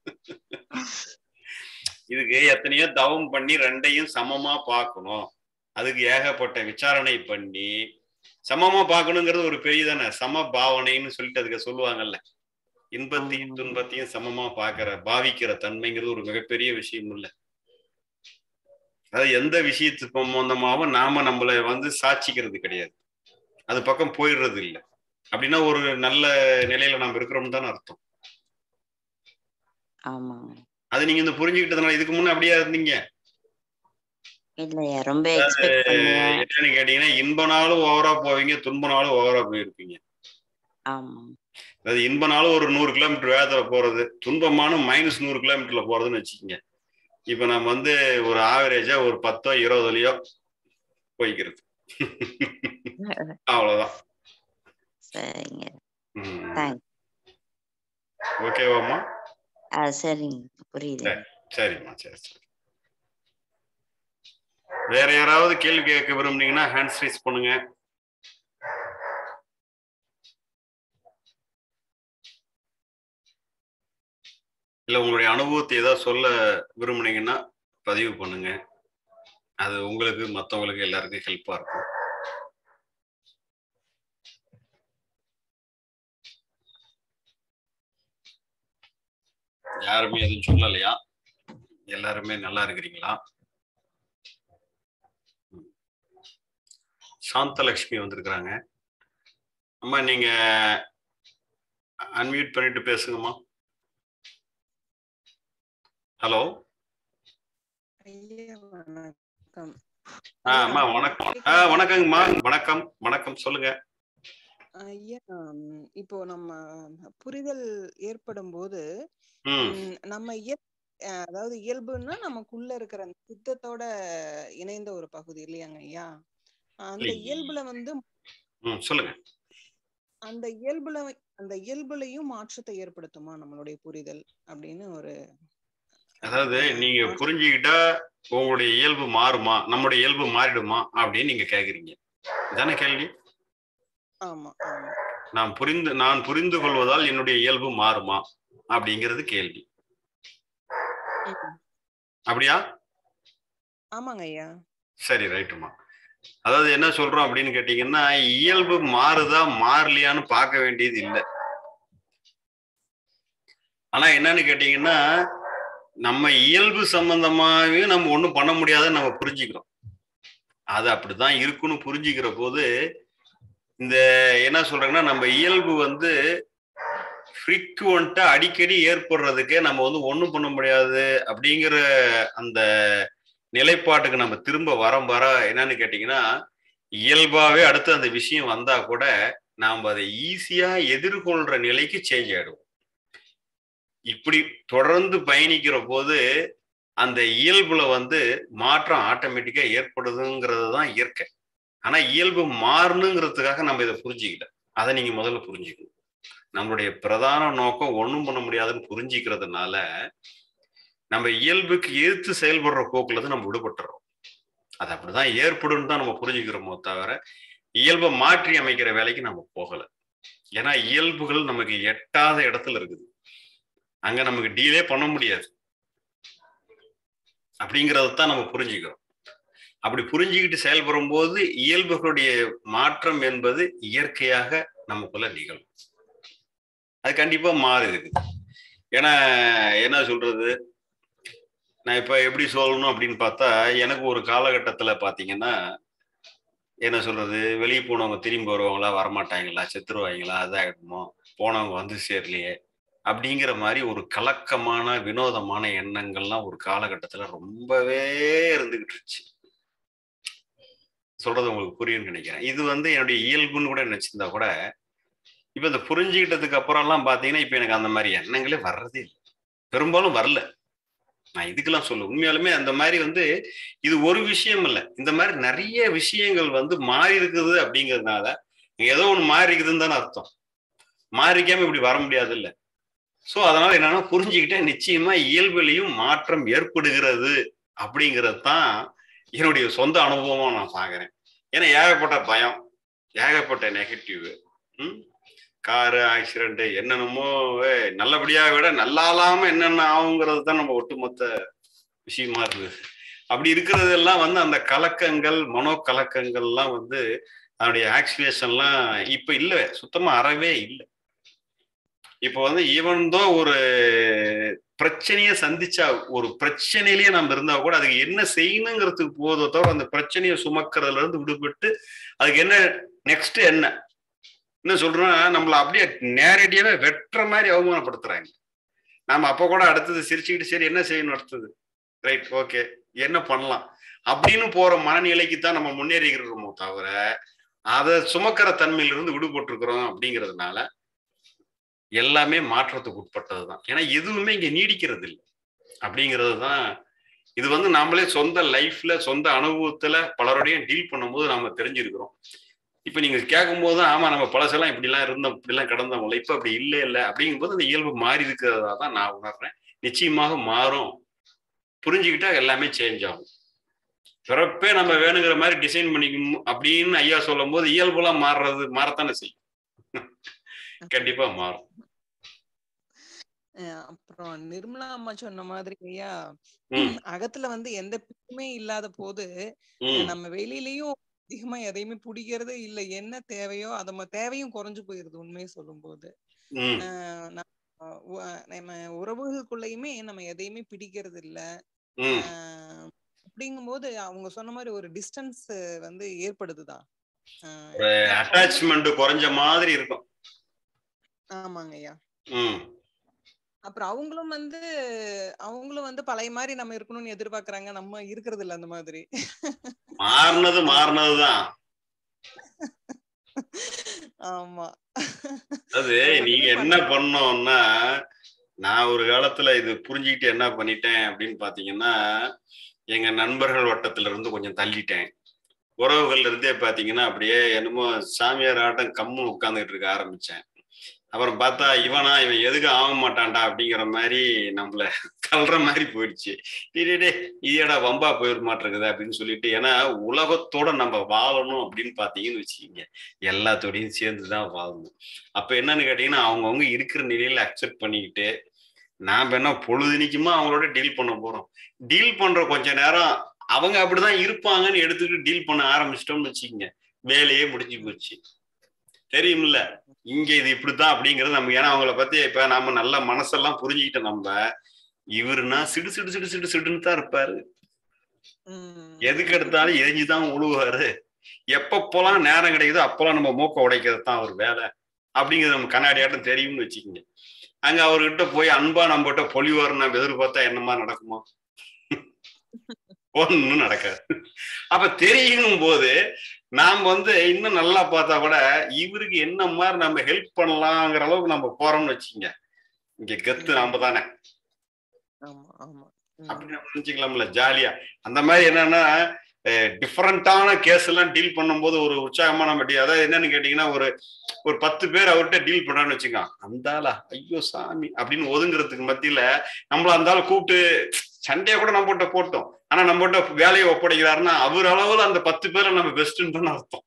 [SPEAKER 1] இதுக்கு எத்தனையோ தவம் பண்ணி ரெண்டையும் சமமா பார்க்கணும் அதுக்கு ஏகப்பட்ட விசாரணை பண்ணி சமமா பார்க்கணுங்கிறது ஒரு பெரிய தானே சம பாவனைன்னு சொல்லிட்டு அதுக்கு சொல்லுவாங்கல்ல இன்பத்தையும்
[SPEAKER 3] ஆமா.
[SPEAKER 1] துன்பத்தையும் சமமா பார்க்கிற பாவிக்கிற தன்மைங்கிறது ஒரு மிகப்பெரிய விஷயம் இல்ல அதாவது எந்த விஷயத்து சம்பந்தமாவும் நாம நம்மளை வந்து சாட்சிக்கிறது கிடையாது அது பக்கம் போயிடுறது இல்லை அப்படின்னா ஒரு நல்ல நிலையில நாம் இருக்கிறோம் தானே அர்த்தம்
[SPEAKER 3] ஆமாங்க
[SPEAKER 1] அது நீங்க இந்த புரிஞ்சுக்கிட்டதுனால இதுக்கு முன்ன அப்படியா இருந்தீங்க
[SPEAKER 3] இல்லையா ரொம்ப எக்ஸ்பெக்ட் பண்ணுவேன்
[SPEAKER 1] என்னன்னு கேட்டீங்கன்னா இன்பனாலும் ஓவரா போவீங்க துன்பனாலும் ஓவரா போயிருப்பீங்க
[SPEAKER 3] ஆமா
[SPEAKER 1] அதாவது இன்பனாலும் ஒரு நூறு கிலோமீட்டர் வேகத்துல போறது துன்பமான மைனஸ் நூறு கிலோமீட்டர்ல போறதுன்னு வச்சுக்கோங்க இப்ப நம்ம வந்து ஒரு ஆவரேஜா ஒரு பத்தோ இருபதுலயோ போய்க்கிறது அவ்வளவுதான்
[SPEAKER 3] சரிங்க
[SPEAKER 1] ம்.
[SPEAKER 3] தேங்க்ஸ்
[SPEAKER 1] ஓகேவாம்மா
[SPEAKER 3] ஆ சரிங்க புரியுது
[SPEAKER 1] சரிம்மா சரி சரி வேற யாராவது கேள்வி கேட்க விரும்புனீங்கன்னா ஹேண்ட்ஸ் ரைஸ் பண்ணுங்க இல்ல உங்களுடைய அனுபவத்தை ஏதாவது சொல்ல விரும்புனீங்கன்னா பதிவு பண்ணுங்க அது உங்களுக்கு மத்தவங்களுக்கு எல்லாருக்கும் ஹெல்ப்பா இருக்கும் யாருமே எதுவும் சொல்லலையா எல்லாருமே நல்லா இருக்கிறீங்களா ம். சாந்தலட்சுமி வந்திருக்கிறாங்க அம்மா நீங்க அன்மியூட் பண்ணிட்டு பேசுங்கம்மா ஹலோ
[SPEAKER 4] ஐயா வணக்கம்
[SPEAKER 1] ஆ அம்மா வணக்கம் ஆ வணக்கங்கம்மா வணக்கம் வணக்கம் சொல்லுங்க
[SPEAKER 4] ஐயா ம், இப்போ நம்ம புரிதல் ஏற்படும் போது
[SPEAKER 1] ம்
[SPEAKER 4] ம், நம்ம இயல் அஹ், அதாவது இயல்புன்னா நமக்குள்ள இருக்கிற அந்த சித்தத்தோட இணைந்த ஒரு பகுதி இல்லையாங்க ஐயா அந்த
[SPEAKER 1] இல்லைங்க.
[SPEAKER 4] இயல்புல வந்து
[SPEAKER 1] ம் சொல்லுங்க
[SPEAKER 4] அந்த இயல்புல அந்த இயல்புலையும் மாற்றத்தை ஏற்படுத்துமா நம்மளுடைய புரிதல் அப்படின்னு ஒரு
[SPEAKER 1] அதாவது நீங்க புரிஞ்சுக்கிட்டா உங்களுடைய இயல்பு மாறுமா நம்முடைய இயல்பு மாறிடுமா அப்படின்னு நீங்க கேக்குறீங்க இதானே கேள்வி
[SPEAKER 4] ஆமா ஆமா
[SPEAKER 1] நான் புரிந்து நான் புரிந்து கொள்வதால் என்னுடைய இயல்பு மாறுமா அப்படிங்கிறது கேள்வி
[SPEAKER 4] ம்.
[SPEAKER 1] அப்படியா
[SPEAKER 4] ஆமாங்க ஐயா
[SPEAKER 1] சரி ரைட்டுமா அதாவது என்ன சொல்றோம் அப்படின்னு கேட்டீங்கன்னா இயல்பு மாறுதா மாறலையான்னு பார்க்க வேண்டியது இல்லை ஆனா என்னன்னு கேட்டீங்கன்னா நம்ம இயல்பு சம்பந்தமாவே நம்ம ஒண்ணும் பண்ண முடியாதுன்னு நம்ம புரிஞ்சுக்கிறோம் அது அப்படிதான் இருக்குன்னு புரிஞ்சுக்கிற போது இந்த என்ன சொல்றாங்கன்னா நம்ம இயல்பு வந்து ஃப்ரீக்குவெண்ட்டா அடிக்கடி ஏற்படுறதுக்கே நம்ம வந்து ஒண்ணும் பண்ண முடியாது அப்படிங்கிற அந்த நிலைப்பாட்டுக்கு நம்ம திரும்ப வரம் வர என்னன்னு கேட்டீங்கன்னா இயல்பாவே அடுத்து அந்த விஷயம் வந்தா கூட நாம் அதை ஈஸியா எதிர்கொள்ற நிலைக்கு சேஞ்ச் ஆயிடுவோம் இப்படி தொடர்ந்து பயணிக்கிற போது அந்த இயல்புல வந்து மாற்றம் ஆட்டோமேட்டிக்கா ஏற்படுதுங்கிறது தான் இயற்கை ஆனா இயல்பு மாறணுங்கிறதுக்காக நம்ம இதை புரிஞ்சுக்கல அதை நீங்க முதல்ல புரிஞ்சுக்கணும் நம்மளுடைய பிரதான நோக்கம் ஒண்ணும் பண்ண முடியாதுன்னு புரிஞ்சுக்கிறதுனால நம்ம இயல்புக்கு எதிர்த்து செயல்படுற போக்குல இருந்து நம்ம விடுபட்டுறோம் அது அப்படிதான் ஏற்படும் தான் நம்ம புரிஞ்சுக்கிறோமோ தவிர இயல்பை மாற்றி அமைக்கிற வேலைக்கு நம்ம போகல ஏன்னா இயல்புகள் நமக்கு எட்டாத இடத்துல இருக்குது அங்க நமக்கு டீலே பண்ண முடியாது அப்படிங்கறத தான் நம்ம புரிஞ்சுக்கிறோம் அப்படி புரிஞ்சுக்கிட்டு செயல்படும் போது இயல்புகளுடைய மாற்றம் என்பது இயற்கையாக நமக்குள்ள நிகழும் அது கண்டிப்பா மாறுது ஏன்னா என்ன சொல்றது நான் இப்ப எப்படி சொல்லணும் அப்படின்னு பார்த்தா எனக்கு ஒரு காலகட்டத்துல பாத்தீங்கன்னா என்ன சொல்றது வெளியே போனவங்க திரும்பி வருவாங்களா வரமாட்டாங்களா செத்துருவாங்களா அதாகிடுமோ போனவங்க வந்து சேரலையே அப்படிங்கிற மாதிரி ஒரு கலக்கமான வினோதமான எண்ணங்கள்லாம் ஒரு காலகட்டத்துல ரொம்பவே இருந்துகிட்டு இருந்துச்சு சொல்றது உங்களுக்கு புரியும்னு நினைக்கிறேன் இது வந்து என்னுடைய இயல்புன்னு கூட நினைச்சிருந்தா கூட இப்ப இந்த புரிஞ்சுக்கிட்டதுக்கு அப்புறம்லாம் பாத்தீங்கன்னா இப்ப எனக்கு அந்த மாதிரி எண்ணங்களே வர்றதே இல்லை பெரும்பாலும் வரல நான் இதுக்கெல்லாம் சொல்ல உண்மையாலுமே அந்த மாதிரி வந்து இது ஒரு விஷயம் இல்லை இந்த மாதிரி நிறைய விஷயங்கள் வந்து மாறி இருக்குது அப்படிங்கிறதுனால ஏதோ ஒண்ணு மாறி இருக்குதுன்னு தானே அர்த்தம் மாறிக்காம இப்படி வர முடியாது இல்லை ஸோ அதனால என்னன்னா புரிஞ்சுக்கிட்டேன் நிச்சயமா இயல்புலையும் மாற்றம் ஏற்படுகிறது அப்படிங்கிறது தான் என்னுடைய சொந்த அனுபவமா நான் பாக்குறேன் ஏன்னா ஏகப்பட்ட பயம் ஏகப்பட்ட நெகட்டிவ் ம் காரு ஆக்சிடென்ட் என்னென்னமோ நல்லபடியா விட நல்லாலாம என்னென்ன ஆகுங்கிறது தான் நம்ம ஒட்டுமொத்த விஷயமா இருக்குது அப்படி இருக்கிறதெல்லாம் வந்து அந்த கலக்கங்கள் மனோ கலக்கங்கள்லாம் வந்து அதனுடைய ஆக்சிலேஷன்லாம் இப்ப இல்லை சுத்தமா அறவே இல்லை இப்போ வந்து ஈவன் தோ ஒரு பிரச்சனையை சந்திச்சா ஒரு பிரச்சனையிலேயே நம்ம இருந்தா கூட அதுக்கு என்ன செய்யணுங்கிறதுக்கு போதோ தவிர அந்த பிரச்சனையை சுமக்கிறதுல இருந்து விடுபட்டு அதுக்கு என்ன நெக்ஸ்ட் என்ன என்ன சொல்றோம் நம்மள அப்படியே நேரடியாவே வெட்டுற மாதிரி அவமானப்படுத்துறாங்க நாம அப்ப கூட அடுத்தது சிரிச்சுக்கிட்டு சரி என்ன செய்யணும் அடுத்தது ரைட் ஓகே என்ன பண்ணலாம் அப்படின்னு போற மனநிலைக்கு தான் நம்ம முன்னேறிக்கிறோமோ தவிர அதை சுமக்கிற தன்மையிலிருந்து விடுபட்டிருக்கிறோம் அப்படிங்கிறதுனால எல்லாமே மாற்றத்துக்கு உட்பட்டது தான் ஏன்னா எதுவுமே இங்க நீடிக்கிறது இல்லை அப்படிங்கிறது தான் இது வந்து நாமளே சொந்த லைஃப்ல சொந்த அனுபவத்துல பலரோடையும் டீல் பண்ணும்போது நாம தெரிஞ்சிருக்கிறோம் இப்ப நீங்க கேட்கும் போது ஆமா நம்ம பழசெல்லாம் இப்படிலாம் இருந்தோம் இப்படிலாம் கடந்தவங்கள இப்ப அப்படி இல்லை இல்லை அப்படிங்கும்போது அந்த இயல்பு மாறி இருக்கிறதா தான் நான் உணர்றேன் நிச்சயமாக மாறும் புரிஞ்சுக்கிட்டா எல்லாமே சேஞ்ச் ஆகும் பிறப்பே நம்ம வேணுங்கிற மாதிரி டிசைன் பண்ணிக்கணும் அப்படின்னு ஐயா சொல்லும் போது இயல்புலாம் மாறுறது மாறத்தானே செய்யும் கண்டிப்பா மாறும்
[SPEAKER 4] அப்புறம் நிர்மலா அம்மா சொன்ன மாதிரி ஐயா
[SPEAKER 1] ம்
[SPEAKER 4] அகத்துல வந்து எந்த பிடியுமே இல்லாத போது
[SPEAKER 1] ம்
[SPEAKER 4] நம்ம வெளியிலயும் அதிகமா எதையுமே பிடிக்கிறது இல்ல என்ன தேவையோ அத ம- தேவையும் குறைஞ்சு போயிருது உண்மையை சொல்லும் போது
[SPEAKER 1] ம்
[SPEAKER 4] ஆஹ் நம்ம உ- நம்ம உறவுகளுக்குள்ளயுமே நம்ம எதையுமே பிடிக்கிறது இல்ல
[SPEAKER 1] ம்
[SPEAKER 4] ஆஹ் அப்படிங்கும்போது அவங்க சொன்ன மாதிரி ஒரு டிஸ்டன்ஸ் வந்து ஏற்படுதுதான் ஆஹ்
[SPEAKER 1] ஒரு அட்டாச்மெண்ட் குறைஞ்ச மாதிரி இருக்கும்
[SPEAKER 4] ஆமாங்க ஐயா
[SPEAKER 1] ம்
[SPEAKER 4] அப்புறம் அவங்களும் வந்து அவங்களும் வந்து பழைய மாதிரி நம்ம இருக்கணும்னு எதிர்பார்க்கறாங்க நம்ம இருக்கிறது இல்ல அந்த மாதிரி
[SPEAKER 1] மாறினது மாறினதுதான்
[SPEAKER 4] ஆமா
[SPEAKER 1] அது
[SPEAKER 4] அது
[SPEAKER 1] நீங்க
[SPEAKER 4] ஒண்ணுமே
[SPEAKER 1] என்ன
[SPEAKER 4] பண்ண
[SPEAKER 1] பண்ணோம்னா நான் ஒரு காலத்துல இது புரிஞ்சுக்கிட்டு என்ன பண்ணிட்டேன் அப்படின்னு பாத்தீங்கன்னா எங்க நண்பர்கள் வட்டத்துல இருந்து கொஞ்சம் தள்ளிட்டேன் உறவுகள்ல இருந்தே பாத்தீங்கன்னா அப்படியே என்னமோ சாமியார் ஆட்டம் கம்முன்னு உட்கார்ந்துட்டு இருக்க ஆரம்பிச்சேன் அப்புறம் பார்த்தா இவனா இவன் எதுக்கு ஆக மாட்டான்டா அப்படிங்கிற மாதிரி நம்மள தள்ளுற மாதிரி போயிடுச்சு டேய் டேய் டேய், இதேடா வம்பா போயிட மாட்டிருக்குது அப்படின்னு சொல்லிட்டு ஏன்னா உலகத்தோட நம்ம வாழணும் அப்படின்னு பாத்தீங்கன்னு வச்சுக்கிங்க எல்லாத்தோடையும் சேர்ந்து தான் வாழணும் அப்ப என்னன்னு கேட்டீங்கன்னா அவங்கவுங்க இருக்கிற நிலையில அக்செப்ட் பண்ணிக்கிட்டு நாம என்ன பொழுதுனிக்குமா அவங்களோட டீல் பண்ண போறோம் டீல் பண்ற கொஞ்ச நேரம் அவங்க அப்படிதான் இருப்பாங்கன்னு எடுத்துக்கிட்டு டீல் பண்ண ஆரம்பிச்சிட்டோம்னு வச்சுக்கோங்க வேலையே முடிஞ்சு போச்சு தெரியும்ல இங்க இது இப்படித்தான் அப்படிங்கிறது நம்ம ஏன்னா அவங்கள பத்தி இப்ப நாம நல்ல மனசெல்லாம் புரிஞ்சுக்கிட்ட நம்ம இவருனா சிடு சிடு சிடு சிடு சிடுன்னு தான் இருப்பாரு
[SPEAKER 4] உம்
[SPEAKER 1] எதுக்கு எடுத்தாலும் எரிஞ்சுதான் உழுவாரு எப்பப்போலாம் நேரம் கிடைக்குதோ அப்போலாம் நம்ம மூக்க உடைக்கிறது தான் அவர் வேலை அப்படிங்கிறது நம்ம கண்ணாடியாட்டம் தெரியும்னு வச்சுக்கோங்க அங்க அவர்கிட்ட போய் அன்பா நம்மகிட்ட பொலிவாரு நம்ம எதிர்பார்த்தா என்னமா நடக்குமா ஒண்ணும் நடக்காது அப்ப தெரியும் போது நாம் வந்து இன்னும் நல்லா பார்த்தா கூட இவருக்கு என்ன மாதிரி நம்ம ஹெல்ப் பண்ணலாங்கிற அளவுக்கு நம்ம போறோம்னு வச்சுக்கோங்க இங்க கெத்து நாம தானே
[SPEAKER 4] ஆமா ஆமா
[SPEAKER 1] அப்படி நம்ம நினைச்சுக்கலாம்ல ஜாலியா அந்த மாதிரி என்னன்னா டிஃப்ரெண்டான கேஸ் எல்லாம் டீல் பண்ணும்போது ஒரு உற்சாகமா நம்ம டீ அதாவது என்னன்னு கேட்டீங்கன்னா ஒரு ஒரு பத்து பேர் அவர்கிட்ட டீல் பண்றான்னு வச்சுக்கோங்க அந்தாளா ஐயோ சாமி அப்படின்னு ஒதுங்குறதுக்கு மத்தியில நம்மள அந்த ஆள் கூப்பிட்டு சண்டையை கூட நம்ம கிட்ட போட்டோம் ஆனா நம்ம கிட்ட வேலையை ஒப்படைக்கிறாருன்னா அவர் அளவுல அந்த பத்து பேரை நம்ம பெஸ்ட்னு அர்த்தம்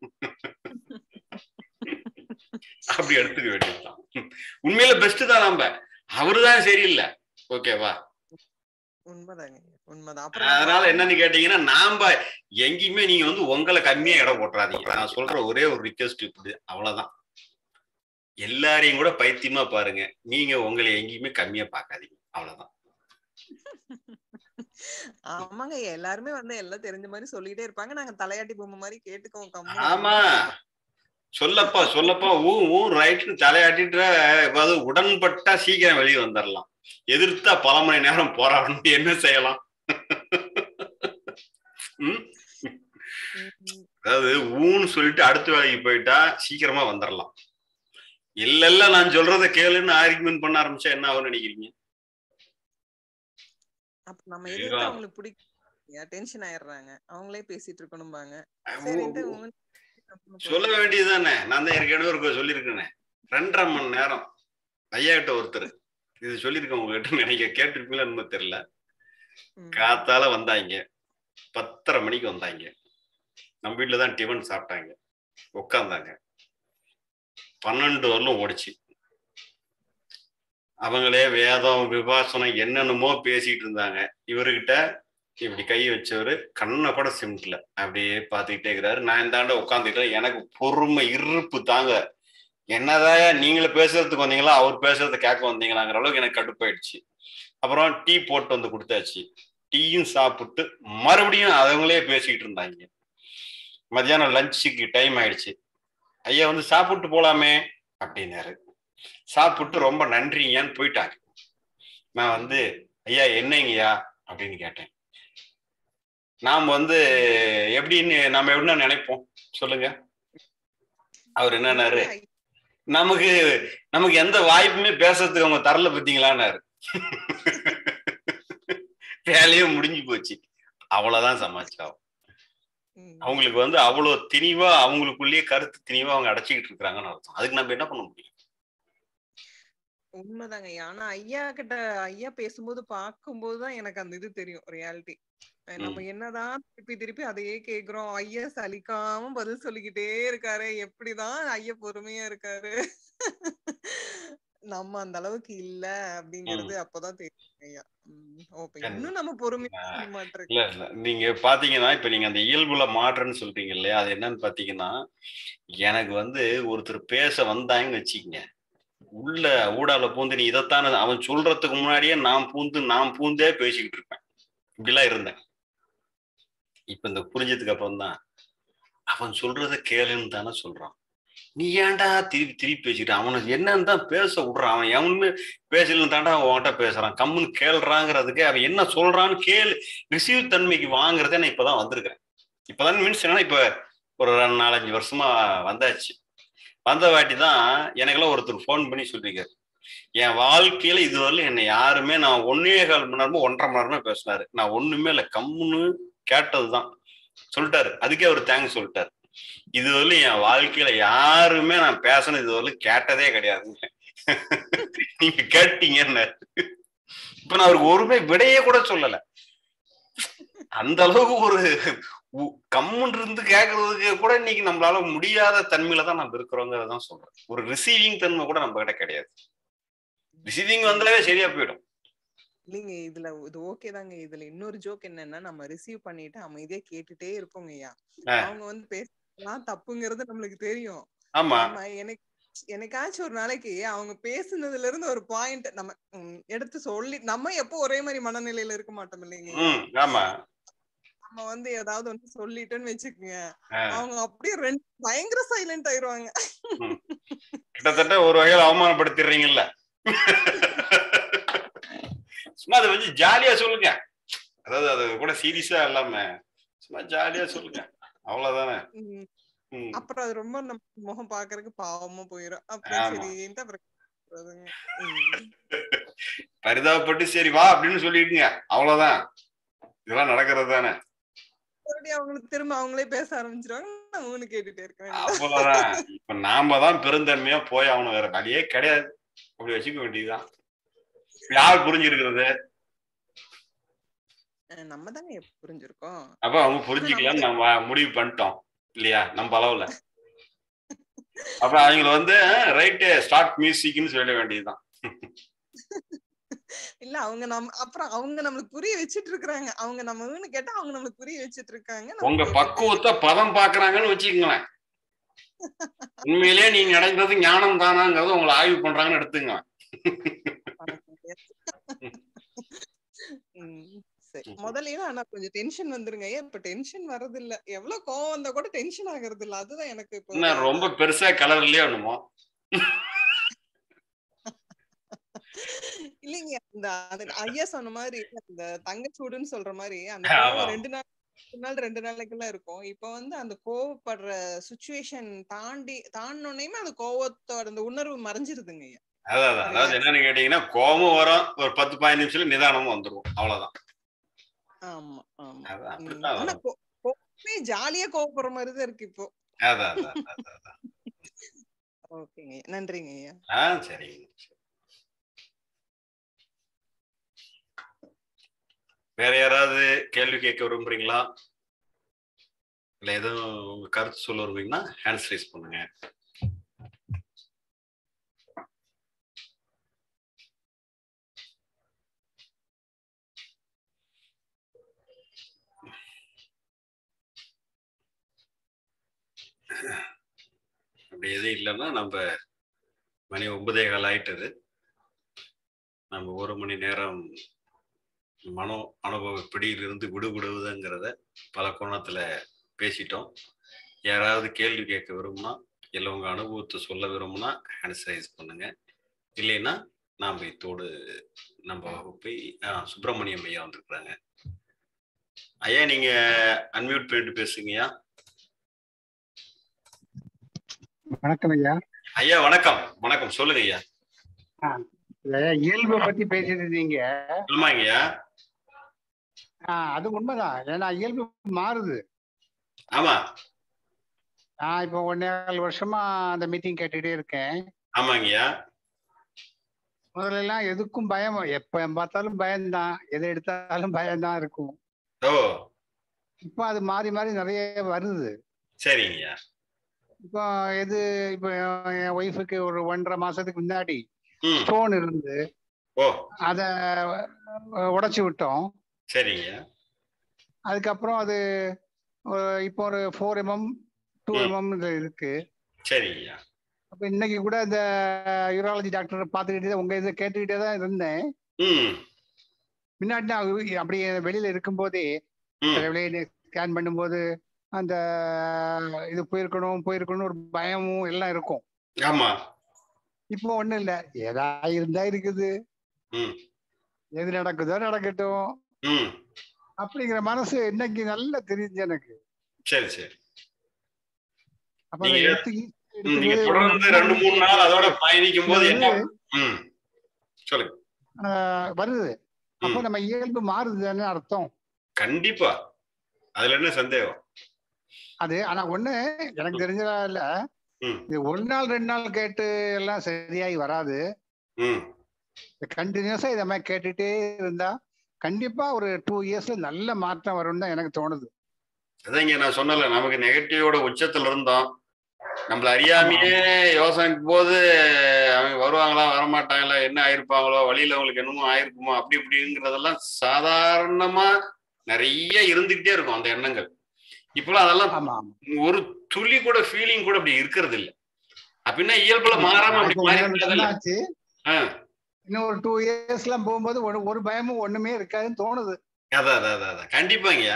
[SPEAKER 1] அப்படி எடுத்துக்க வேண்டியதுதான் உண்மையில பெஸ்ட் தான் நம்ம அவருதான் சரியில்லை ஓகேவா
[SPEAKER 4] உண்மைதாங்க உண்மைதான் அப்புறம்
[SPEAKER 1] அதனால என்னன்னு கேட்டீங்கன்னா நாம எங்கேயுமே நீங்க வந்து உங்களை கம்மியா இடம் போட்டுறாதீங்க நான் சொல்ற ஒரே ஒரு ரிக்வெஸ்ட் இப்படி அவ்வளவுதான் எல்லாரையும் கூட பைத்தியமா பாருங்க நீங்க உங்களை எங்கேயுமே கம்மியா பார்க்காதீங்க அவ்வளவுதான்
[SPEAKER 4] ஆமாங்க எல்லாருமே வந்து எல்லாம் தெரிஞ்ச மாதிரி சொல்லிட்டே இருப்பாங்க நாங்க தலையாட்டி பொம்மை மாதிரி கேட்டுக்கோம்
[SPEAKER 1] ஆமா சொல்லப்பா சொல்லப்பா ஊ ஊ ரைட்னு தலையாட்டின்ற அதாவது உடன்பட்டா சீக்கிரம் வெளியே வந்துடலாம் எதிர்த்தா பல மணி நேரம் போராடணும் என்ன செய்யலாம் ம்? அதாவது ஊன்னு சொல்லிட்டு அடுத்த வேலைக்கு போயிட்டா சீக்கிரமா வந்துடலாம் இல்ல இல்ல நான் சொல்றத கேளுன்னு ஆர்குமெண்ட் பண்ண ஆரம்பிச்சா என்ன ஆகும்னு நினைக்கிறீங்க
[SPEAKER 4] அப்ப நம்ம எதிர்த்து அவங்களுக்கு பிடிக்க டென்ஷன் ஆயிடுறாங்க அவங்களே பேசிட்டு இருக்கணும்பாங்க சரின்ட்டு உங்க-
[SPEAKER 1] சொல்ல வேண்டியதுதானே நான் தான் ஏற்கனவே ஒரு சொல்லியிருக்கேனே ரெண்டரை மணி நேரம் ஐயா கிட்ட ஒருத்தர் இது சொல்லியிருக்கேன் உங்ககிட்ட நினைக்க கேட்டிருப்பீங்களா இன்னும் தெரியல
[SPEAKER 4] ம்.
[SPEAKER 1] காத்தால வந்தாங்க பத்தரை மணிக்கு வந்தாங்க நம்ம வீட்டுல தான் டிஃபன் சாப்பிட்டாங்க உட்காந்தாங்க பன்னெண்டு வரலும் ஓடிச்சு அவங்களே வேதம் விபாசனம் என்னென்னமோ பேசிட்டு இருந்தாங்க இவர்கிட்ட இப்படி கை வச்சவரு கண்ணை கூட சிமிட்டல அப்படியே பார்த்துக்கிட்டே இருக்கிறாரு நான் இந்தாண்ட உட்காந்துக்கிட்டேன் எனக்கு பொறுமை இருப்பு தாங்க என்னதான் நீங்கள பேசுறதுக்கு வந்தீங்களா அவர் பேசுறத கேட்க வந்தீங்களாங்கிற அளவுக்கு எனக்கு கடுப்பாயிடுச்சு அப்புறம் டீ போட்டு வந்து கொடுத்தாச்சு டீயும் சாப்பிட்டு மறுபடியும் அவங்களே பேசிக்கிட்டு இருந்தாங்க மத்தியானம் லஞ்சுக்கு டைம் ஆயிடுச்சு ஐயா வந்து சாப்பிட்டு போலாமே அப்படின்னாரு சாப்பிட்டு ரொம்ப நன்றிங்கன்னு போயிட்டாங்க நான் வந்து ஐயா என்னங்கய்யா அப்படின்னு கேட்டேன் நாம் வந்து எப்படின்னு நம்ம எப்படின்னா நினைப்போம் சொல்லுங்க அவர் என்னன்னாரு நமக்கு நமக்கு எந்த வாய்ப்புமே பேசுறதுக்கு அவங்க தரல பார்த்தீங்களான்னாரு வேலையே முடிஞ்சு போச்சு அவ்வளவுதான் சமாச்சாரம்
[SPEAKER 4] ம்.
[SPEAKER 1] அவங்களுக்கு வந்து அவ்வளவு திணிவா அவங்களுக்குள்ளேயே கருத்து திணிவா அவங்க அடைச்சிக்கிட்டு இருக்கிறாங்கன்னு அர்த்தம் அதுக்கு நம்ம என்ன பண்ண முடியும்
[SPEAKER 4] உண்மைதாங்க ஆனா ஐயா கிட்ட ஐயா பேசும்போது பார்க்கும்போதுதான் எனக்கு அந்த இது தெரியும் ரியாலிட்டி நம்ம என்னதான் திருப்பி திருப்பி அதையே கேக்குறோம் ஐயா சலிக்காம பதில் சொல்லிக்கிட்டே இருக்காரு எப்படிதான் ஐயா பொறுமையா இருக்காரு நம்ம அந்த அளவுக்கு இல்ல அப்படிங்கறது அப்பதான் தெரியும் ஐயா உம் ஓ, அப்ப இன்னும் நம்ம பொறுமையா இருக்க மாட்டிருக்கு
[SPEAKER 1] இல்ல இல்ல நீங்க பாத்தீங்கன்னா இப்ப நீங்க அந்த இயல்புல மாற்றன்னு சொல்றீங்க இல்லையா அது என்னன்னு பாத்தீங்கன்னா எனக்கு வந்து ஒருத்தர் பேச வந்தாங்கன்னு வச்சுக்கங்க உள்ள ஊடால பூந்து நீ இதைத்தானே அவன் சொல்றதுக்கு முன்னாடியே நான் பூந்து நான் பூந்தே பேசிக்கிட்டு இருப்பேன் இப்படிலாம் இருந்தேன் இப்ப இந்த புரிஞ்சதுக்கு அப்புறம் தான் அவன் சொல்றத கேளுன்னு தானே சொல்றான் நீ ஏன்டா திருப்பி திருப்பி பேசிக்கிட்டு அவனை என்னன்னு தான் பேச விடுறான் அவன் எவனுமே பேசலன்னு தாண்டா அவன் உன்கிட்ட பேசுறான் கம்முன்னு கேள்றாங்கிறதுக்கு அவன் என்ன சொல்றான்னு கேளு ரிசீவ் தன்மைக்கு வாங்குறதே நான் இப்பதான் வந்திருக்கிறேன் இப்பதான் மீன்ஸ் என்னன்னா இப்ப ஒரு ரெண்டு நாலஞ்சு வருஷமா வந்தாச்சு வந்த வாட்டி தான் எனக்கெல்லாம் ஒருத்தர் ஃபோன் பண்ணி சொல்லியிருக்காரு என் வாழ்க்கையில இதுவரையிலும் என்னை யாருமே நான் ஒன்னே கால் மணி நேரமோ ஒன்றரை மணி நேரமா பேசினாரு நான் ஒண்ணுமே இல்லை கம்முன்னு கேட்டதுதான் சொல்லிட்டாரு அதுக்கே அவர் தேங்க்ஸ் சொல்லிட்டாரு இதுவரையிலும் என் வாழ்க்கையில யாருமே நான் பேசினது இதுவரையிலும் கேட்டதே கிடையாது நீங்க கேட்டீங்கன்னு இப்ப நான் அவருக்கு ஒருமே விடையே கூட சொல்லல அந்த அளவுக்கு ஒரு உ- கம்முன்னு இருந்து கேட்கறதுக்கு கூட இன்னைக்கு நம்மளால முடியாத தன்மையில தான் நம்ம இருக்கிறோங்கிறதான் சொல்றேன் ஒரு ரிசீவிங் தன்மை கூட நம்ம கிட்ட கிடையாது ரிசீவிங் வந்தாலே சரியா போயிடும்
[SPEAKER 4] இல்லைங்க இதுல இது ஓகே தாங்க இதுல இன்னொரு ஜோக் என்னன்னா நம்ம ரிசீவ் பண்ணிட்டு அமைதியா கேட்டுட்டே இருப்போங்க ஐயா
[SPEAKER 1] ஆ.
[SPEAKER 4] அவங்க வந்து பேசலாம் தப்புங்கிறது நம்மளுக்கு தெரியும்
[SPEAKER 1] ஆமா
[SPEAKER 4] நம்ம எனக்கு எனக்காச்சும் ஒரு நாளைக்கு அவங்க பேசுனதுல இருந்து ஒரு பாயிண்ட் நம்ம ம், எடுத்து சொல்லி நம்ம எப்போ ஒரே மாதிரி மனநிலையில இருக்க மாட்டோம் இல்லைங்க
[SPEAKER 1] ம் ஆமா
[SPEAKER 4] நம்ம வந்து ஏதாவது ஒண்ணு சொல்லிட்டோன்னு வச்சுக்கோங்க
[SPEAKER 1] ஆ.
[SPEAKER 4] அவங்க அப்படியே ரெண்டு பயங்கர சைலண்ட் ஆயிருவாங்க
[SPEAKER 1] கிட்டத்தட்ட ஒரு வகையில அவமானப்படுத்திடுறீங்கல்ல சும்மா அதை வச்சு ஜாலியா சொல்லுங்க அதாவது அது கூட சீரியஸா இல்லாம சும்மா ஜாலியா சொல்லுங்க அவ்வளவுதானே
[SPEAKER 4] ம்.
[SPEAKER 1] ம்.
[SPEAKER 4] அப்புறம் அது ரொம்ப நம்ம முகம் பாக்குறதுக்கு பாவமா போயிடும் அப்புறம்
[SPEAKER 1] ஆமா.
[SPEAKER 4] சரின்ட்டு அப்புறம் சொல்றதுங்க. ம்.
[SPEAKER 1] பரிதாபப்பட்டு சரி வா அப்படின்னு சொல்லிடுங்க அவ்வளவுதான் இதெல்லாம் நடக்கிறது தானே
[SPEAKER 4] மறுபடியும் அவங்களுக்கு திரும்ப அவங்களே பேச ஆரம்பிச்சிருவாங்க நம்ம ஒண்ணு கேட்டுட்டே இருக்க வேண்டியது
[SPEAKER 1] அவ்வளவுதான் இப்ப நாம தான் பெருந்தன்மையா போய் அவனு வேற வழியே கிடையாது அப்படி வச்சுக்க வேண்டியதுதான் யார் புரிஞ்சிருக்கிறது
[SPEAKER 4] நம்ம தானே புரிஞ்சிருக்கோம்
[SPEAKER 1] அப்ப அவங்க புரிஞ்சுக்கலாம்னு நம்ம முடிவு பண்ணிட்டோம் இல்லையா நம்ம அளவுல அப்ப அவங்கள வந்து ரைட்டு ஸ்டார்ட் மியூசிக்னு சொல்ல வேண்டியதுதான்
[SPEAKER 4] இல்ல அவங்க நம்ம அப்புறம் அவங்க நம்மளுக்கு புரிய வச்சிட்டு இருக்காங்க அவங்க நம்ம கேட்டா அவங்க நம்மளுக்கு புரிய வச்சிட்டு இருக்காங்க நம்ம
[SPEAKER 1] உங்க
[SPEAKER 4] கேட்டுட்டே
[SPEAKER 1] பக்குவத்தை பதம் பாக்குறாங்கன்னு வச்சுக்கோங்களேன் உண்மையிலேயே நீங்க அடைந்தது ஞானம் தானாங்கிறது உங்களை ஆய்வு பண்றாங்கன்னு எடுத்துங்க
[SPEAKER 4] ம், சரி முதல்ல ஆனா கொஞ்சம் டென்ஷன் வந்துருங்க ஏன் இப்ப டென்ஷன் வர்றது இல்ல எவ்வளவு கோவம் வந்தா கூட டென்ஷன் ஆகுறது இல்ல அதுதான் எனக்கு இப்போ
[SPEAKER 1] என்ன ரொம்ப பெருசா கலர் இல்லையா என்னமோ
[SPEAKER 4] இல்லைங்க இந்த அது ஐயா சொன்ன மாதிரி அந்த தங்கச்சூடுன்னு சொல்ற மாதிரி அந்த
[SPEAKER 1] ஆமா.
[SPEAKER 4] கோவம் ரெண்டு நாள் ரெண்டு நாள் ரெண்டு நாளைக்கெல்லாம் இருக்கும் இப்ப வந்து அந்த கோவப்படுற சுச்சுவேஷன் தாண்டி தாண்டினோடனே அந்த கோவத்தோட அந்த உணர்வு மறைஞ்சிருதுங்க ஐயா
[SPEAKER 1] அதான் அதான். அதாவது என்னன்னு கேட்டீங்கன்னா கோபம் வரும் ஒரு பத்து பதினஞ்சு நிமிஷத்துல நிதானமும் வந்துரும் அவ்வளவுதான்
[SPEAKER 4] ஆமா ஆமா
[SPEAKER 1] அதான்
[SPEAKER 4] ம்.
[SPEAKER 1] அப்படித்தான்
[SPEAKER 4] ஆனா
[SPEAKER 1] வரும்.
[SPEAKER 4] கோ- கோவமே ஜாலியா கோவப்படுற மாதிரி தான் இருக்கு இப்போ
[SPEAKER 1] அதான் அதான் அதான், அதான்.
[SPEAKER 4] ஓகேங்க ஐயா நன்றிங்க ஐயா
[SPEAKER 1] ஆ சரிங்க வேற யாராவது கேள்வி கேட்க விரும்புறீங்களா இல்ல எதுவும் உங்க கருத்து சொல்ல விரும்புறீங்கன்னா ஹேண்ட்ஸ் ரைஸ் பண்ணுங்க அப்படி எதுவும் இல்லைன்னா நம்ம மணி ஒன்பதே கால் ஆயிட்டது நம்ம ஒரு மணி நேரம் மனோ அனுபவ பிடியிலிருந்து விடுபடுவதுங்கிறத பல கோணத்துல பேசிட்டோம் யாராவது கேள்வி கேட்க விரும்புனா இல்லை உங்க அனுபவத்தை சொல்ல விரும்புனா ஹேண்ட் ரைஸ் பண்ணுங்க இல்லைன்னா நாம் இத்தோடு நம்ம வகுப்பை ஆ, சுப்பிரமணியம் ஐயா வந்திருக்கிறாங்க ஐயா நீங்க அன்மியூட் பண்ணிட்டு பேசுங்கய்யா
[SPEAKER 5] வணக்கம் ஐயா
[SPEAKER 1] ஐயா வணக்கம் வணக்கம் சொல்லுங்க ஐயா
[SPEAKER 5] இல்ல, இயல்பை பத்தி பேசிட்டு இருந்தீங்க
[SPEAKER 1] ஆமாங்கய்யா
[SPEAKER 5] ஆஹ் அது உண்மைதான் ஏன்னா இயல்பு மாறுது
[SPEAKER 1] ஆமா
[SPEAKER 5] நான் இப்போ ஒன்னே கால் வருஷமா அந்த மீட்டிங் கேட்டுட்டே இருக்கேன்
[SPEAKER 1] ஆமாங்கய்யா
[SPEAKER 5] முதல்ல எல்லாம் எதுக்கும் பயம் எப்ப பார்த்தாலும் பயம்தான் எதை எடுத்தாலும் பயம்தான் இருக்கும்
[SPEAKER 1] ஓ
[SPEAKER 5] இப்போ அது மாறி மாறி நிறைய வருது
[SPEAKER 1] சரிங்கய்யா
[SPEAKER 5] இப்போ எது இப்போ என் ஒய்ஃபுக்கு ஒரு ஒன்றரை மாசத்துக்கு முன்னாடி
[SPEAKER 1] ம்
[SPEAKER 5] ஸ்டோன் இருந்து
[SPEAKER 1] ஓ
[SPEAKER 5] அதை உடைச்சு விட்டோம்
[SPEAKER 1] சரிங்கய்யா
[SPEAKER 5] அதுக்கப்புறம் அது ஒரு- இப்போ ஒரு ஃபோர் எம்எம் டூ
[SPEAKER 1] ம்.
[SPEAKER 5] எம்எம் இருக்கு
[SPEAKER 1] சரிங்கய்யா
[SPEAKER 5] அப்ப இன்னைக்கு கூட இந்த யூராலஜி டாக்டர் பார்த்துக்கிட்டே உங்க இதை கேட்டுக்கிட்டே தான் இருந்தேன்
[SPEAKER 1] ம்
[SPEAKER 5] முன்னாடி நான் உ- அப்படியே வெளியில இருக்கும்போதே
[SPEAKER 1] ம்
[SPEAKER 5] ஸ்கேன் பண்ணும்போது அந்த இது போயிருக்கணும் போயிருக்கணும் ஒரு பயமும் எல்லாம் இருக்கும்
[SPEAKER 1] ஆமா
[SPEAKER 5] இப்போ ஒண்ணும் இல்ல ஏதா இருந்தா இருக்குது
[SPEAKER 1] ம்
[SPEAKER 5] எது நடக்குதோ நடக்கட்டும்
[SPEAKER 1] ம்
[SPEAKER 5] அப்படிங்கிற மனசு இன்னைக்கு நல்லா தெரியுது எனக்கு
[SPEAKER 1] சரி சரி
[SPEAKER 5] அப்ப அதை
[SPEAKER 1] நீங்க-
[SPEAKER 5] எடுத்து
[SPEAKER 1] ம், நீங்க
[SPEAKER 5] எடுக்கும்போது
[SPEAKER 1] தொடர்ந்து ரெண்டு மூணு நாள் அதோட பயணிக்கும் போது என்ன
[SPEAKER 5] வந்து,
[SPEAKER 1] ம் சொல்லுங்க
[SPEAKER 5] ஆஹ் வருது அப்போ
[SPEAKER 1] ம்
[SPEAKER 5] நம்ம இயல்பு மாறுதுன்னு அர்த்தம்
[SPEAKER 1] கண்டிப்பா அதுல என்ன சந்தேகம்
[SPEAKER 5] அது ஆனா ஒண்ணு எனக்கு தெரிஞ்சதா இல்ல
[SPEAKER 1] ம்
[SPEAKER 5] இது ஒரு நாள் ரெண்டு நாள் கேட்டு எல்லாம் சரியாகி வராது
[SPEAKER 1] ம்
[SPEAKER 5] கண்டினியூஸா இதை மாதிரி கேட்டுட்டே இருந்தா கண்டிப்பா ஒரு டூ இயர்ஸ்ல நல்ல மாற்றம் வரும்னு தான் எனக்கு தோணுது
[SPEAKER 1] அதான் இங்க நான் சொன்னல நமக்கு நெகட்டிவோட உச்சத்துல இருந்தோம் நம்மள அறியாமையே யோசனைக்கு போது அவங்க வருவாங்களா வரமாட்டாங்களா என்ன ஆயிருப்பாங்களோ வழியில அவங்களுக்கு என்னமோ ஆயிருக்குமோ அப்படி இப்படிங்கிறதெல்லாம் சாதாரணமா நிறைய இருந்துகிட்டே இருக்கும் அந்த எண்ணங்கள் இப்பெல்லாம் அதெல்லாம்
[SPEAKER 5] ஆமா
[SPEAKER 1] ஒரு துளி கூட ஃபீலிங் கூட அப்படி இருக்கிறது இல்ல அப்படின்னா இயல்புல மாறாம அப்படி
[SPEAKER 5] இப்போ
[SPEAKER 1] மாறி
[SPEAKER 5] ஒண்ணு
[SPEAKER 1] விடாதுல்ல?
[SPEAKER 5] சொன்னாச்சு
[SPEAKER 1] ஆ,
[SPEAKER 5] இன்னும் ஒரு டூ இயர்ஸ் எல்லாம் போகும்போது ஒரு ஒரு பயமும் ஒண்ணுமே இருக்காதுன்னு தோணுது
[SPEAKER 1] அதான் அதான் அதான், அதான் கண்டிப்பாங்கய்யா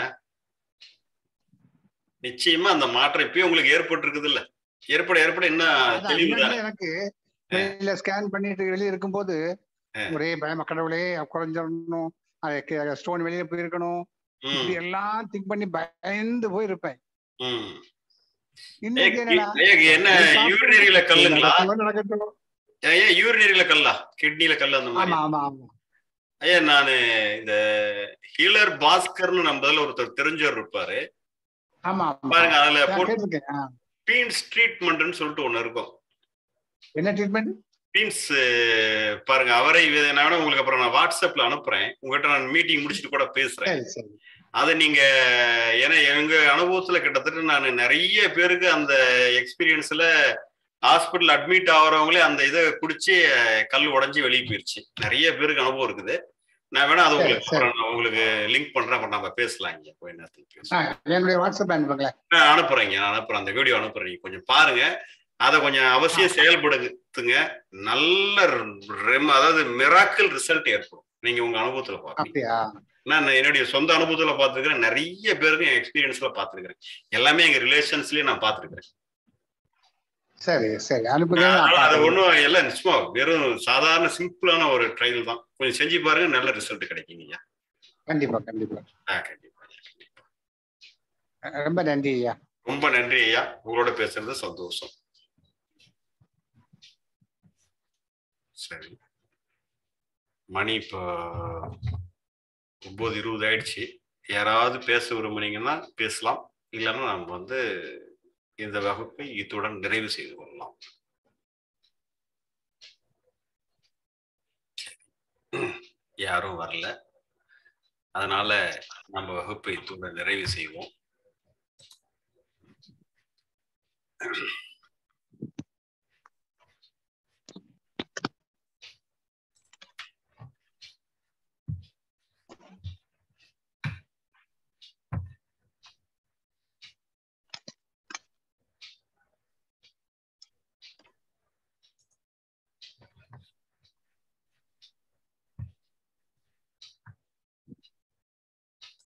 [SPEAKER 1] நிச்சயமா அந்த மாற்றம் இப்பயும் உங்களுக்கு ஏற்பட்டு இருக்குது இல்ல ஏற்பட ஏற்பட என்ன
[SPEAKER 5] அதான்
[SPEAKER 1] தெளிவு
[SPEAKER 5] முன்னாடி எனக்கு வெளியில ஸ்கேன் பண்ணிட்டு வெளியே இருக்கும்போது
[SPEAKER 1] ஆ.
[SPEAKER 5] ஒரே பயம் கடவுளே குறைஞ்சிடணும் ஸ்டோன் வெளியில போயிருக்கணும்
[SPEAKER 1] ம்,
[SPEAKER 5] இப்படி எல்லாம் திங்க் பண்ணி பயந்து போய் இருப்பேன்
[SPEAKER 1] ம்.
[SPEAKER 5] இன்னைக்கு
[SPEAKER 1] ஏய்,
[SPEAKER 5] என்னடா
[SPEAKER 1] ஏய், என்ன
[SPEAKER 5] இது சாப்பிட்டு
[SPEAKER 1] யூரினரியில கல்லுங்களா
[SPEAKER 5] நடக்கட்டும், நடக்கட்டும்.
[SPEAKER 1] ஏன் யூரினரியில கல்லா கிட்னில கல்லு அந்த மாதிரி
[SPEAKER 5] ஆமா ஆமா ஆமா
[SPEAKER 1] ஐயா நானு இந்த ஹீலர் பாஸ்கர்னு நம்ம இதுல ஒருத்தர் தெரிஞ்சவர் இருப்பாரு
[SPEAKER 5] ஆமா ஆமா
[SPEAKER 1] பாருங்க அதுல
[SPEAKER 5] நான்
[SPEAKER 1] போட்டு
[SPEAKER 5] கேட்டிருக்கேன் ஆ.
[SPEAKER 1] பீன்ஸ் ட்ரீட்மெண்ட்னு சொல்லிட்டு ஒண்ணு இருக்கும்
[SPEAKER 5] என்ன ட்ரீட்மெண்ட்
[SPEAKER 1] பீன்ஸ் பாருங்க அவரை இது நான் வேணா உங்களுக்கு அப்புறம் நான் வாட்ஸ்அப்ல அனுப்புறேன் உங்ககிட்ட நான் மீட்டிங் முடிச்சுட்டு கூட பேசுறேன்
[SPEAKER 5] சரி சரி
[SPEAKER 1] அதை நீங்க ஏன்னா எங்க அனுபவத்துல கிட்டத்தட்ட நான் நிறைய பேருக்கு அந்த எக்ஸ்பீரியன்ஸ்ல ஹாஸ்பிட்டல் அட்மிட் ஆகுறவங்களே அந்த இதை குடிச்சு கல் உடைஞ்சு வெளியே போயிருச்சு நிறைய பேருக்கு அனுபவம் இருக்குது நான் வேணா அது
[SPEAKER 5] சரி,
[SPEAKER 1] உங்களுக்கு
[SPEAKER 5] சரி.
[SPEAKER 1] அப்புறம் நான் உங்களுக்கு லிங்க் பண்றேன் அப்புறம் நம்ம பேசலாம் இங்க போய் என்னத்துக்கு
[SPEAKER 5] ஆ,
[SPEAKER 1] பேசலாம்
[SPEAKER 5] என்னுடைய வாட்ஸ்அப் அனுப்புங்களேன்
[SPEAKER 1] நான் அனுப்புறேங்க நான் அனுப்புறேன் அந்த வீடியோ அனுப்புறேன் நீங்க கொஞ்சம் பாருங்க அதை கொஞ்சம் அவசியம் செயல்படுத்துங்க நல்ல ரெம் அதாவது மிராக்கிள் ரிசல்ட் ஏற்படும் நீங்க உங்க அனுபவத்துல பாருங்க
[SPEAKER 5] அப்படியா
[SPEAKER 1] நான் என்னுடைய சொந்த அனுபவத்துல பார்த்துருக்கிறேன் நிறைய பேருக்கு என் எக்ஸ்பீரியன்ஸ்ல பார்த்துருக்கிறேன் எல்லாமே எங்க ரிலேஷன்ஸ்லயே நான் பார்த்துருக்கிறேன்
[SPEAKER 5] சரி சரி அனுப்புங்க நான்
[SPEAKER 1] அதனால அது
[SPEAKER 5] பார்க்கறேன்.
[SPEAKER 1] ஒன்றும் எல்லாம் சும்மா வெறும் சாதாரண சிம்பிளான ஒரு ட்ரையல் தான் கொஞ்சம் செஞ்சு பாருங்க நல்ல ரிசல்ட் கிடைக்குங்க
[SPEAKER 5] கண்டிப்பா கண்டிப்பா
[SPEAKER 1] ஆ கண்டிப்பா கண்டிப்பா
[SPEAKER 5] ரொம்ப நன்றி ஐயா
[SPEAKER 1] ரொம்ப நன்றி ஐயா உங்களோட பேசுறது சந்தோஷம் சரி மணி இப்போ ஒன்பது இருபது ஆயிடுச்சு யாராவது பேச விரும்புனீங்கன்னா பேசலாம் இல்லைன்னா நம்ம வந்து இந்த வகுப்பை இத்துடன் நிறைவு செய்து கொள்ளலாம் யாரும் வரல அதனால நம்ம வகுப்பை இத்துடன் நிறைவு செய்வோம்